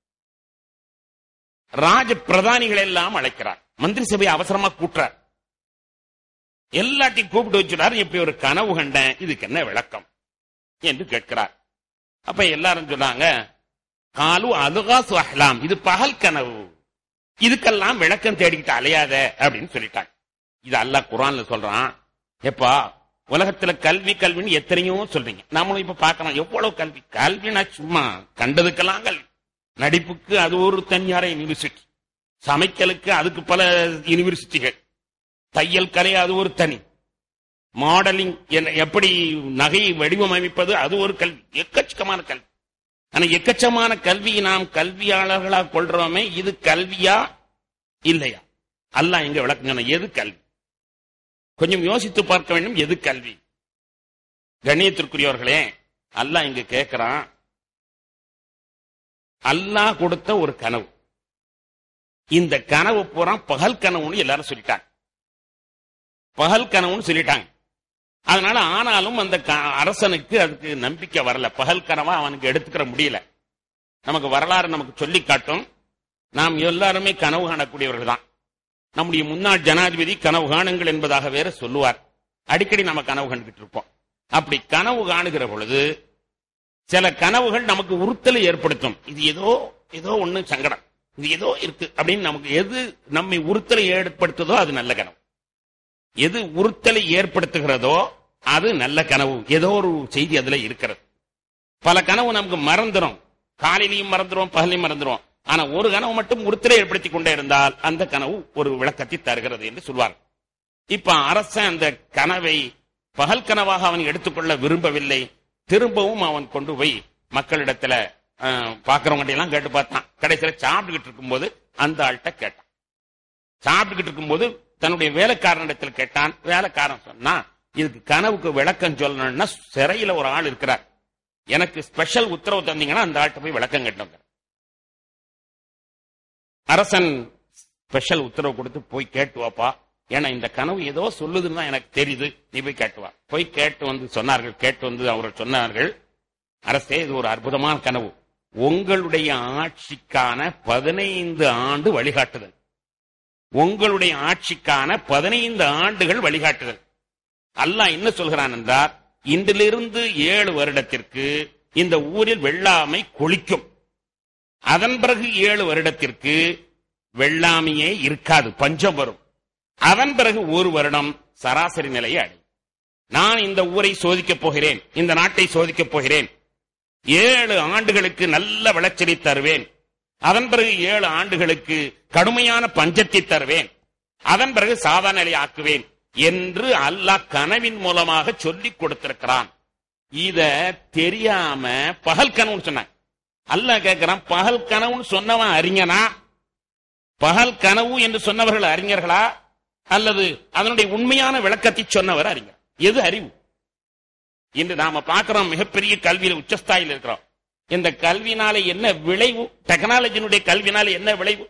ராஜ பிரதானிகள் எல்லாம் அழைக்கிறார் மந்திரி சபை அவசரமா கூட்டுறார் எல்லாத்தையும் கூப்பிட்டு வச்சுட்டார் இப்படி ஒரு கனவு கண்டேன் இதுக்கு என்ன விளக்கம் என்று கேட்கிறார் அப்ப எல்லாரும் சொன்னாங்க காலு அலுகாசு அஹ்லாம் இது பகல் கனவு இதுக்கெல்லாம் விளக்கம் தேடிக்கிட்டு அலையாத அப்படின்னு சொல்லிட்டாங்க இது அல்லாஹ் குரான்ல சொல்றான் எப்பா உலகத்துல கல்வி கல்வின்னு எத்தனையோ சொல்றீங்க நாமளும் இப்ப பார்க்கலாம் எவ்வளவு கல்வி கல்வினா சும்மா கண்டதுக்கெல்லாம் கல்வி நடிப்புக்கு அது ஒரு தனியார யூனிவர்சிட்டி சமைக்கலுக்கு அதுக்கு பல யூனிவர்சிட்டிகள் தையல் கலை அது ஒரு தனி மாடலிங் என்ன- எப்படி நகையை வடிவமைப்பது அது ஒரு கல்வி எக்கச்சக்கமான கல்வி ஆனா எக்கச்சக்கமான கல்வியை நாம் கல்வியாளர்களாக கொள்றோமே இது கல்வியா இல்லையா அல்லாஹ் எங்க விளக்குங்க எது கல்வி கொஞ்சம் யோசித்து பார்க்க வேண்டும் எது கல்வி கண்ணியத்திற்குரியவர்களே அல்லாஹ் இங்க கேட்கிறான் அல்லாஹ் கொடுத்த ஒரு கனவு இந்த கனவு பூரா பகல் கனவுன்னு எல்லாரும் சொல்லிட்டாங்க பகல் கனவுன்னு சொல்லிட்டாங்க அதனால ஆனாலும் அந்த க- அரசனுக்கு அதுக்கு நம்பிக்கை வரல பகல் கனவா அவனுக்கு எடுத்துக்கிற முடியல நமக்கு வரலாறு நமக்கு சொல்லி காட்டும் நாம் எல்லாருமே கனவு காணக்கூடியவர்கள் தான் நம்முடைய முன்னாள் ஜனாதிபதி கனவு காணுங்கள் என்பதாக வேற சொல்லுவார் அடிக்கடி நம்ம கனவு கண்டுகிட்டு இருப்போம் அப்படி கனவு காணுகிற பொழுது சில கனவுகள் நமக்கு உறுத்தலை ஏற்படுத்தும் இது ஏதோ ஏதோ ஒண்ணு சங்கடம் இது ஏதோ இருக்கு அப்படின்னு நமக்கு எது நம்மை உறுத்தலை ஏற்படுத்துதோ அது நல்ல கனவு எது உறுத்தலை ஏற்படுத்துகிறதோ அது நல்ல கனவு ஏதோ ஒரு செய்தி அதுல இருக்கிறது பல கனவு நமக்கு மறந்துடும் காலையிலையும் மறந்துடும் பகலையும் மறந்துடும் ஆனா ஒரு கனவு மட்டும் உறுத்தலை ஏற்படுத்தி கொண்டே இருந்தால் அந்த கனவு ஒரு விளக்கத்தை தருகிறது என்று சொல்வார் இப்ப அரசன் அந்த கனவை பகல் கனவாக அவன் எடுத்துக்கொள்ள விரும்பவில்லை திரும்பவும் அவன் கொண்டு போய் மக்களிடத்துல பாக்குறவங்க எல்லாம் கேட்டு பார்த்தான் கடைசியில சாப்பிட்டுக்கிட்டு இருக்கும்போது அந்த ஆள்கிட்ட கேட்டான் சாப்பிட்டுக்கிட்டு இருக்கும்போது தன்னுடைய வேலைக்காரனிடத்தில் கேட்டான் வேலைக்காரன் சொன்னா இதுக்கு கனவுக்கு விளக்கம் சொல்லணும்னா சிறையில ஒரு ஆள் இருக்கிறார் எனக்கு ஸ்பெஷல் உத்தரவு தந்தீங்கன்னா அந்த ஆள்கிட்ட போய் விளக்கம் கேட்டோங்க அரசன் ஸ்பெஷல் உத்தரவு கொடுத்து போய் கேட்டு வாப்பா ஏன்னா இந்த கனவு ஏதோ சொல்லுதுன்னு தான் எனக்கு தெரியுது நீ போய் கேட்டு வா போய் கேட்டு வந்து சொன்னார்கள் கேட்டு வந்து அவர்கள் சொன்னார்கள் அரசே இது ஒரு அற்புதமான கனவு உங்களுடைய ஆட்சிக்கான பதினைந்து ஆண்டு வழிகாட்டுதல் உங்களுடைய ஆட்சிக்கான பதினைந்து ஆண்டுகள் வழிகாட்டுதல் அல்லாஹ் என்ன சொல்கிறான் என்றால் இன்றிலிருந்து ஏழு வருடத்திற்கு இந்த ஊரில் வெள்ளாமை கொளிக்கும் அதன் பிறகு ஏழு வருடத்திற்கு வெள்ளாமையே இருக்காது பஞ்சம் வரும் அதன் பிறகு ஒரு வருடம் சராசரி நிலையை அடையும் நான் இந்த ஊரை சோதிக்கப் போகிறேன் இந்த நாட்டை சோதிக்கப் போகிறேன் ஏழு ஆண்டுகளுக்கு நல்ல விளைச்சலை தருவேன் அதன் பிறகு ஏழு ஆண்டுகளுக்கு கடுமையான பஞ்சத்தை தருவேன் அதன் பிறகு சாதாரண நிலையை ஆக்குவேன் என்று அல்லாஹ் கனவின் மூலமாக சொல்லிக் கொடுத்திருக்கிறான் இத தெரியாம பகல் கனவுன்னு சொன்னாங்க அல்லாஹ் கேட்கிறான் பகல் கனவுன்னு சொன்னவன் அறிஞனா பகல் கனவு என்று சொன்னவர்கள் அறிஞர்களா அல்லது அதனுடைய உண்மையான விளக்கத்தை சொன்னவர் அறிஞர் எது அறிவு இன்று நாம பார்க்கிறோம் மிகப்பெரிய கல்வியில உச்சஸ்தாயில் இருக்கிறோம் இந்த கல்வினால என்ன விளைவு டெக்னாலஜினுடைய கல்வினால என்ன விளைவு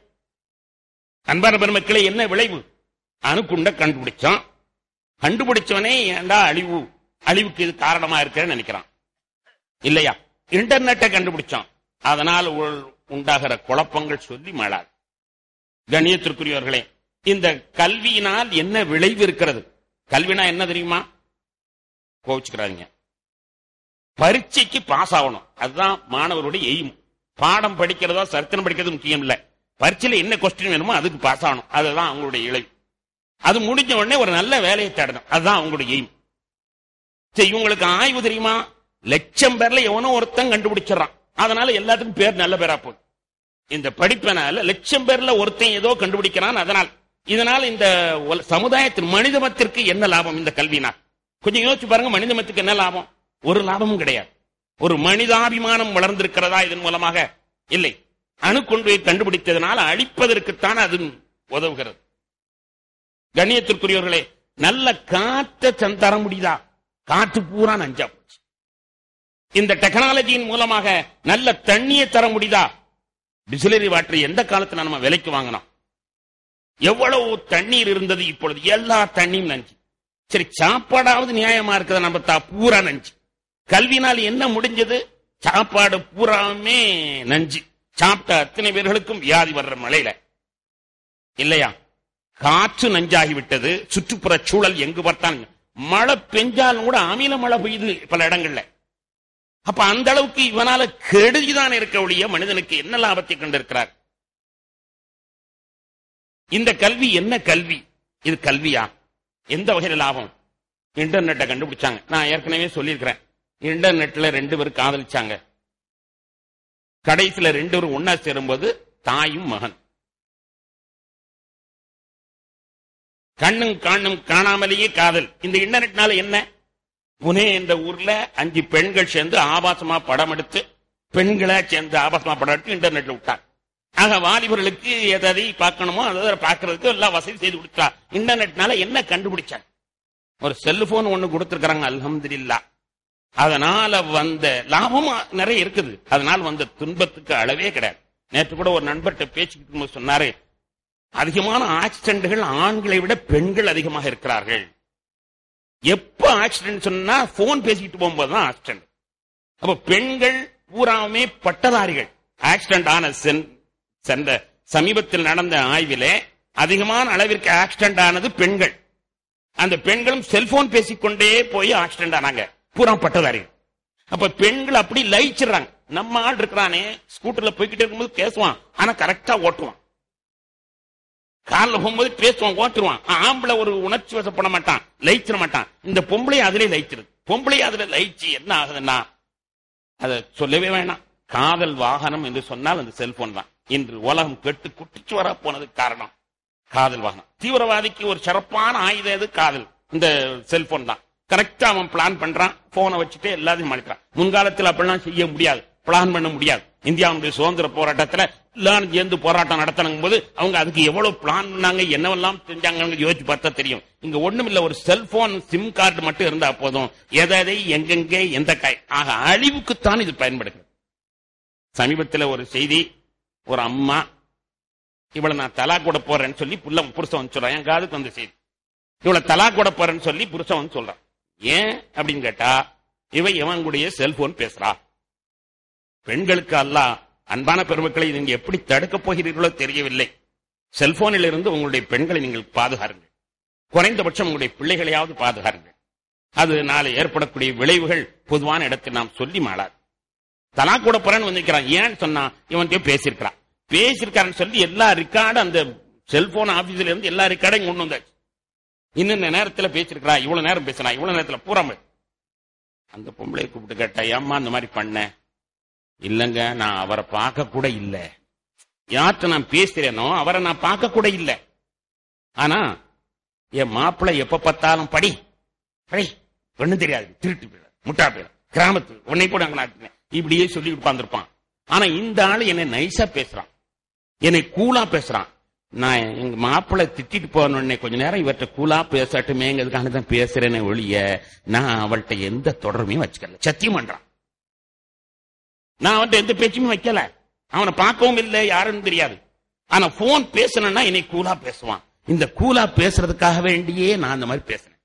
அன்பான பெருமக்களே என்ன விளைவு அணுக்குண்ட கண்டுபிடிச்சான் கண்டுபிடிச்சவனே ஏண்டா அழிவு அழிவுக்கு இது காரணமா இருக்கிறேன்னு நினைக்கிறான் இல்லையா இன்டர்நெட்டை கண்டுபிடிச்சான் அதனால் உள்- உண்டாகிற குழப்பங்கள் சொல்லி மாளாது கண்ணியத்திற்குரியவர்களே இந்த கல்வியினால் என்ன விளைவு இருக்கிறது கல்வினா என்ன தெரியுமா கோவிச்சுக்கிறாங்க பரீட்சைக்கு பாஸ் ஆகணும் அதுதான் மாணவருடைய எய்ம் பாடம் படிக்கிறதா சரித்திரம் படிக்கிறது முக்கியம் இல்ல பரீட்சையில என்ன கொஸ்டின் வேணுமோ அதுக்கு பாஸ் ஆகணும் அதுதான் அவங்களுடைய இழை அது முடிஞ்ச உடனே ஒரு நல்ல வேலையை தேடணும் அதுதான் அவங்களுடைய எய்ம் சரி இவங்களுக்கு ஆய்வு தெரியுமா லட்சம் பேர்ல எவனோ ஒருத்தன் கண்டுபிடிச்சிடறான் அதனால எல்லாத்துக்கும் பேர் நல்ல பேரா போகுது இந்த படிப்பினால லட்சம் பேர்ல ஒருத்தன் ஏதோ கண்டுபிடிக்கிறான் அதனால் இதனால் இந்த உல- சமுதாயத்தின் மனிதமத்திற்கு என்ன லாபம் இந்த கல்வினால் கொஞ்சம் யோசிச்சு பாருங்க மனிதமத்துக்கு என்ன லாபம் ஒரு லாபமும் கிடையாது ஒரு மனிதாபிமானம் வளர்ந்திருக்கிறதா இதன் மூலமாக இல்லை அணுக்கொண்டு கண்டுபிடித்ததனால் அழிப்பதற்குத்தான் அது உதவுகிறது கண்ணியத்திற்குரியவர்களே நல்ல காற்றை தன் தர முடியுதா காற்று பூரா நஞ்சா போச்சு இந்த டெக்னாலஜியின் மூலமாக நல்ல தண்ணியை தர முடியுதா பிசிலரி வாட்டர் எந்த காலத்துல நம்ம விலைக்கு வாங்கினோம் எவ்வளவு தண்ணீர் இருந்தது இப்பொழுது எல்லா தண்ணியும் நஞ்சு சரி சாப்பாடாவது நியாயமா இருக்குதா நம்ம தா பூரா நஞ்சு கல்வினால் என்ன முடிஞ்சது சாப்பாடு பூராமே நஞ்சு சாப்பிட்ட அத்தனை பேர்களுக்கும் வியாதி வர்ற மழையில இல்லையா காற்று நஞ்சாகி விட்டது சுற்றுப்புற சூழல் எங்கு பார்த்தால் மழை பெஞ்சாலும் கூட அமில மழை பெய்யுது பல இடங்கள்ல அப்ப அந்த அளவுக்கு இவனால கெடுதிதான் இருக்க ஒழிய மனிதனுக்கு என்ன லாபத்தை கண்டிருக்கிறார் இந்த கல்வி என்ன கல்வி இது கல்வியா எந்த வகையில லாபம் இன்டர்நெட்டை கண்டுபிடிச்சாங்க நான் ஏற்கனவே சொல்லியிருக்கிறேன் இன்டர்நெட்ல ரெண்டு பேரும் காதலிச்சாங்க கடைசியில ரெண்டு பேரும் ஒன்னா சேரும்போது தாயும் மகன் கண்ணும் காணும் காணாமலேயே காதல் இந்த இன்டர்நெட்னால என்ன புனே என்ற ஊர்ல அஞ்சு பெண்கள் சேர்ந்து ஆபாசமா படம் எடுத்து பெண்களா சேர்ந்து ஆபாசமா படம் எடுத்து இன்டர்நெட்ல விட்டாங்க ஆக வாலிபர்களுக்கு எதை பார்க்கணுமோ அதை பார்க்கறதுக்கு எல்லாம் வசதி செய்து கொடுத்தா இன்டர்நெட்னால என்ன கண்டுபிடிச்சாங்க ஒரு செல்போன் ஒண்ணு கொடுத்திருக்கிறாங்க அல்ஹம்துலில்லா அதனால வந்த லாபம் நிறைய இருக்குது அதனால வந்த துன்பத்துக்கு அளவே கிடையாது நேற்று கூட ஒரு நண்பர்கிட்ட பேசிக்கிட்டு இருக்கும்போது சொன்னாரு அதிகமான ஆக்சிடென்ட்கள் ஆண்களை விட பெண்கள் அதிகமாக இருக்கிறார்கள் எப்ப ஆக்சிடென்ட் சொன்னா போன் பேசிக்கிட்டு போகும்போது தான் ஆக்சிடென்ட் அப்ப பெண்கள் பூராமே பட்டதாரிகள் ஆக்சிடென்ட் ஆன சென்- சென்ற சமீபத்தில் நடந்த ஆய்விலே அதிகமான அளவிற்கு ஆக்சிடென்ட் ஆனது பெண்கள் அந்த பெண்களும் செல்போன் பேசிக்கொண்டே போய் ஆக்சிடென்ட் ஆனாங்க பூரா பட்டதாரிகள் அப்ப பெண்கள் அப்படி லயிச்சிடுறாங்க நம்ம ஆள் இருக்கிறானே ஸ்கூட்டர்ல போய்கிட்டே இருக்கும்போது பேசுவான் ஆனா கரெக்டா ஓட்டுவான் கார்ல போகும்போது பேசுவான் ஓட்டுருவான் ஆம்பளை ஒரு உணர்ச்சி வசப்பட மாட்டான் லயிச்சிட மாட்டான் இந்த பொம்பளை அதுலயே லயிச்சிருது பொம்பளை அதுல லயிச்சு என்ன ஆகுதுன்னா அதை சொல்லவே வேணாம் காதல் வாகனம் என்று சொன்னால் அந்த செல்போன் தான் இன்று உலகம் கெட்டு குட்டிச்சு வர போனதுக்கு காரணம் காதல் வாகனம் தீவிரவாதிக்கு ஒரு சிறப்பான ஆயுதம் எது காதல் இந்த செல்போன் தான் கரெக்டா அவன் பிளான் பண்றான் போனை வச்சுட்டு எல்லாத்தையும் மறைக்கிறான் முன்காலத்தில் அப்படிலாம் செய்ய முடியாது பிளான் பண்ண முடியாது இந்தியாவுடைய சுதந்திர போராட்டத்துல எல்லாரும் சேர்ந்து போராட்டம் நடத்தணும் போது அவங்க அதுக்கு எவ்வளவு பிளான் பண்ணாங்க என்னவெல்லாம் செஞ்சாங்கன்னு யோசிச்சு பார்த்தா தெரியும் இங்க ஒண்ணும் இல்ல ஒரு செல்போன் சிம் கார்டு மட்டும் இருந்தா போதும் எதை எதை எங்கெங்கே எந்த காய் ஆக அழிவுக்குத்தான் இது பயன்படுகிறது சமீபத்தில் ஒரு செய்தி ஒரு அம்மா இவளை நான் தலா கூட போறேன்னு சொல்லி புள்ள புருஷன் வந்து சொல்றான் என் காதுக்கு வந்த செய்தி இவளை தலா கூட போறேன்னு சொல்லி புருஷன் வந்து சொல்றான் ஏன் அப்படின்னு கேட்டா இவ இவன் கூடயே செல்போன் பேசுறா பெண்களுக்கு அல்லாஹ் அன்பான பெருமக்களை நீங்க எப்படி தடுக்கப் போகிறீர்களோ தெரியவில்லை செல்போனில் இருந்து உங்களுடைய பெண்களை நீங்கள் பாதுகாருங்கள் குறைந்தபட்சம் உங்களுடைய பிள்ளைகளையாவது பாதுகாருங்கள் அது நாளை ஏற்படக்கூடிய விளைவுகள் பொதுவான இடத்தில் நாம் சொல்லி மாளாது தலா கூட போறேன்னு வந்திருக்கிறான் ஏன்னு சொன்னா இவன் பேசியிருக்கிறான் பேசியிருக்காருன்னு சொல்லி எல்லா ரெக்கார்டும் அந்த செல்போன் ஆபீஸ்ல இருந்து எல்லா ரெக்கார்டையும் கொண்டு வந்தாச்சு இன்னும் நேரத்துல பேசியிருக்கிறா இவ்வளவு நேரம் பேசினா இவ்வளவு நேரத்துல பூரா அந்த பொம்பளை கூப்பிட்டு கேட்டா ஏம்மா இந்த மாதிரி பண்ண இல்லங்க நான் அவரை பார்க்க கூட இல்ல யார்கிட்ட நான் பேசுறேனோ அவரை நான் பார்க்க கூட இல்ல ஆனா என் மாப்பிள்ளை எப்ப பார்த்தாலும் படி படி ஒண்ணும் தெரியாது திருட்டு போயிட முட்டா போயிட கிராமத்து உன்னை கூட அங்க நாட்டுனேன் இப்படியே சொல்லி உட்கார்ந்துருப்பான் ஆனா இந்த ஆளு என்னை நைஸா பேசுறான் என்னை கூலா பேசுறான் நான் எங்க மாப்பிள்ளை திட்டிட்டு போனோடனே கொஞ்ச நேரம் இவர்கிட்ட கூலா பேசட்டுமேங்கிறதுக்காக தான் பேசுறேனே ஒழிய நான் அவள்கிட்ட எந்த தொடர்பையும் வச்சுக்கல சத்தியம் பண்றான் நான் அவன்கிட்ட எந்த பேச்சுமே வைக்கல அவனை பார்க்கவும் இல்லை யாருன்னு தெரியாது ஆனா போன் பேசணும்னா என்னை கூலா பேசுவான் இந்த கூலா பேசுறதுக்காக வேண்டியே நான் அந்த மாதிரி பேசுறேன்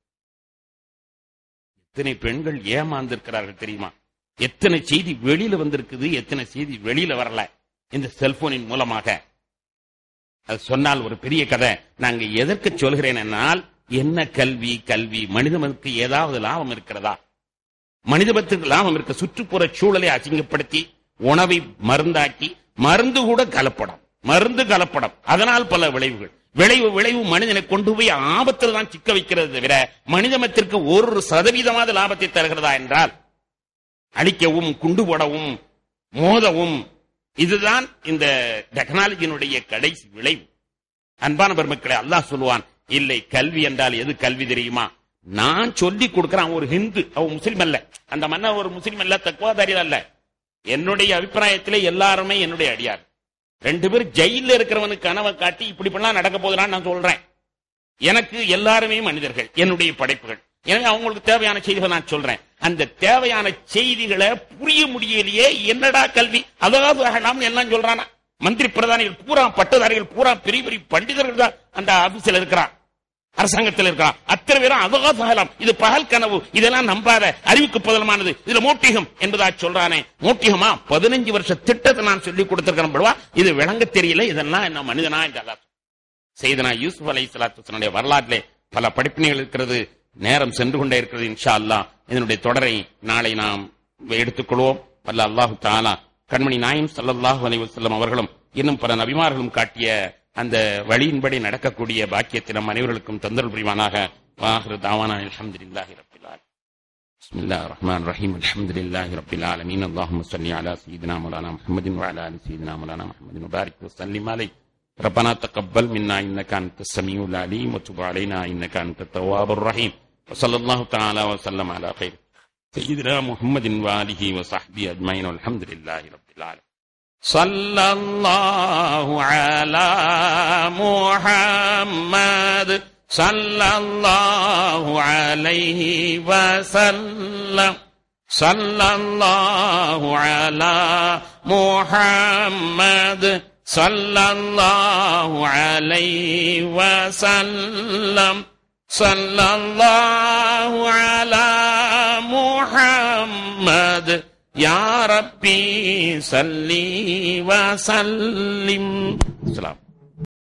எத்தனை பெண்கள் ஏமாந்திருக்கிறார்கள் தெரியுமா எத்தனை செய்தி வெளியில வந்திருக்குது எத்தனை செய்தி வெளியில வரல இந்த செல்போனின் மூலமாக அது சொன்னால் ஒரு பெரிய கதை நாங்க எதற்கு சொல்கிறேன் என்னால் என்ன கல்வி கல்வி மனிதனுக்கு ஏதாவது லாபம் இருக்கிறதா மனிதபத்துக்கு லாபம் இருக்க சுற்றுப்புற சூழலை அசிங்கப்படுத்தி உணவை மருந்தாக்கி மருந்து கூட கலப்படம் மருந்து கலப்படம் அதனால் பல விளைவுகள் விளைவு விளைவு மனிதனை கொண்டு போய் ஆபத்தில் தான் சிக்க வைக்கிறது தவிர மனிதமத்திற்கு ஒரு சதவீதமாவது லாபத்தை தருகிறதா என்றால் அழிக்கவும் குண்டு போடவும் மோதவும் இதுதான் இந்த டெக்னாலஜியினுடைய கடைசி விளைவு அன்பான பெருமக்களை அல்லாஹ் சொல்லுவான் இல்லை கல்வி என்றால் எது கல்வி தெரியுமா நான் சொல்லி கொடுக்கிறேன் ஒரு ஹிந்து அவன் முஸ்லீம் அல்ல அந்த மன்னர் ஒரு முஸ்லீம் அல்ல தக்குவாதாரி அல்ல என்னுடைய அபிப்பிராயத்திலே எல்லாருமே என்னுடைய அடியார் ரெண்டு பேர் ஜெயில இருக்கிறவனுக்கு கனவை காட்டி இப்படி பண்ணலாம் நடக்க போதுனான்னு நான் சொல்றேன் எனக்கு எல்லாருமே மனிதர்கள் என்னுடைய படைப்புகள் எனவே அவங்களுக்கு தேவையான செய்திகளை நான் சொல்றேன் அந்த தேவையான செய்திகளை புரிய முடியலையே என்னடா கல்வி அதாவது ஆகலாம்னு எல்லாம் சொல்றானா மந்திரி பிரதானிகள் பூரா பட்டதாரிகள் பூரா பெரிய பெரிய பண்டிதர்கள் தான் அந்த ஆபீஸ்ல இருக்கிறான் அரசாங்கத்தில் இருக்கிறான் அத்தனை பேரும் அதாவது ஆகலாம் இது பகல் கனவு இதெல்லாம் நம்பாத அறிவுக்கு புதலமானது இதுல மோட்டிகம் என்பதா சொல்றானே மோட்டிகமா பதினஞ்சு வருஷ திட்டத்தை நான் சொல்லி கொடுத்திருக்கிறேன் படுவா இது விளங்க தெரியல இதெல்லாம் என்ன மனிதனா என்று அல்லாஹ் செய்தனா யூசுப் அலை சலாத்துடைய வரலாற்றிலே பல படிப்பினைகள் இருக்கிறது நேரம் சென்று கொண்டே இருக்கிறது இன்ஷா அல்லாஹ் இதனுடைய தொடரை நாளை நாம் எடுத்துக்கொள்வோம் வல்ல அல்லாஹு தாலா கண்மணி நாயம் ஸல்லல்லாஹு அலைஹி வஸல்லம் அவர்களும் இன்னும் பல நபிமார்களும் காட்டிய அந்த வழியின்படி நடக்கக்கூடிய பாக்கியத்தை நம் அனைவர்களுக்கும் தந்தல் புரிவானாக வாஹிரு தாவானா அல்ஹம்துலில்லாஹி ரப்பில் ஆலமீன் بسم الله الرحمن الرحيم الحمد لله رب العالمين اللهم صل على سيدنا مولانا محمد وعلى ال سيدنا مولانا محمد وبارك وسلم عليه ربنا تقبل منا انك انت السميع العليم وتب علينا انك انت التواب الرحيم وصلى الله تعالى وسلم على خير سيدنا محمد واله وصحبه اجمعين والحمد لله رب العالمين صلى الله على محمد صلى الله عليه وسلم صلى الله على محمد صلى الله عليه وسلم صلى الله على محمد يا ربي صلي وسلم السلام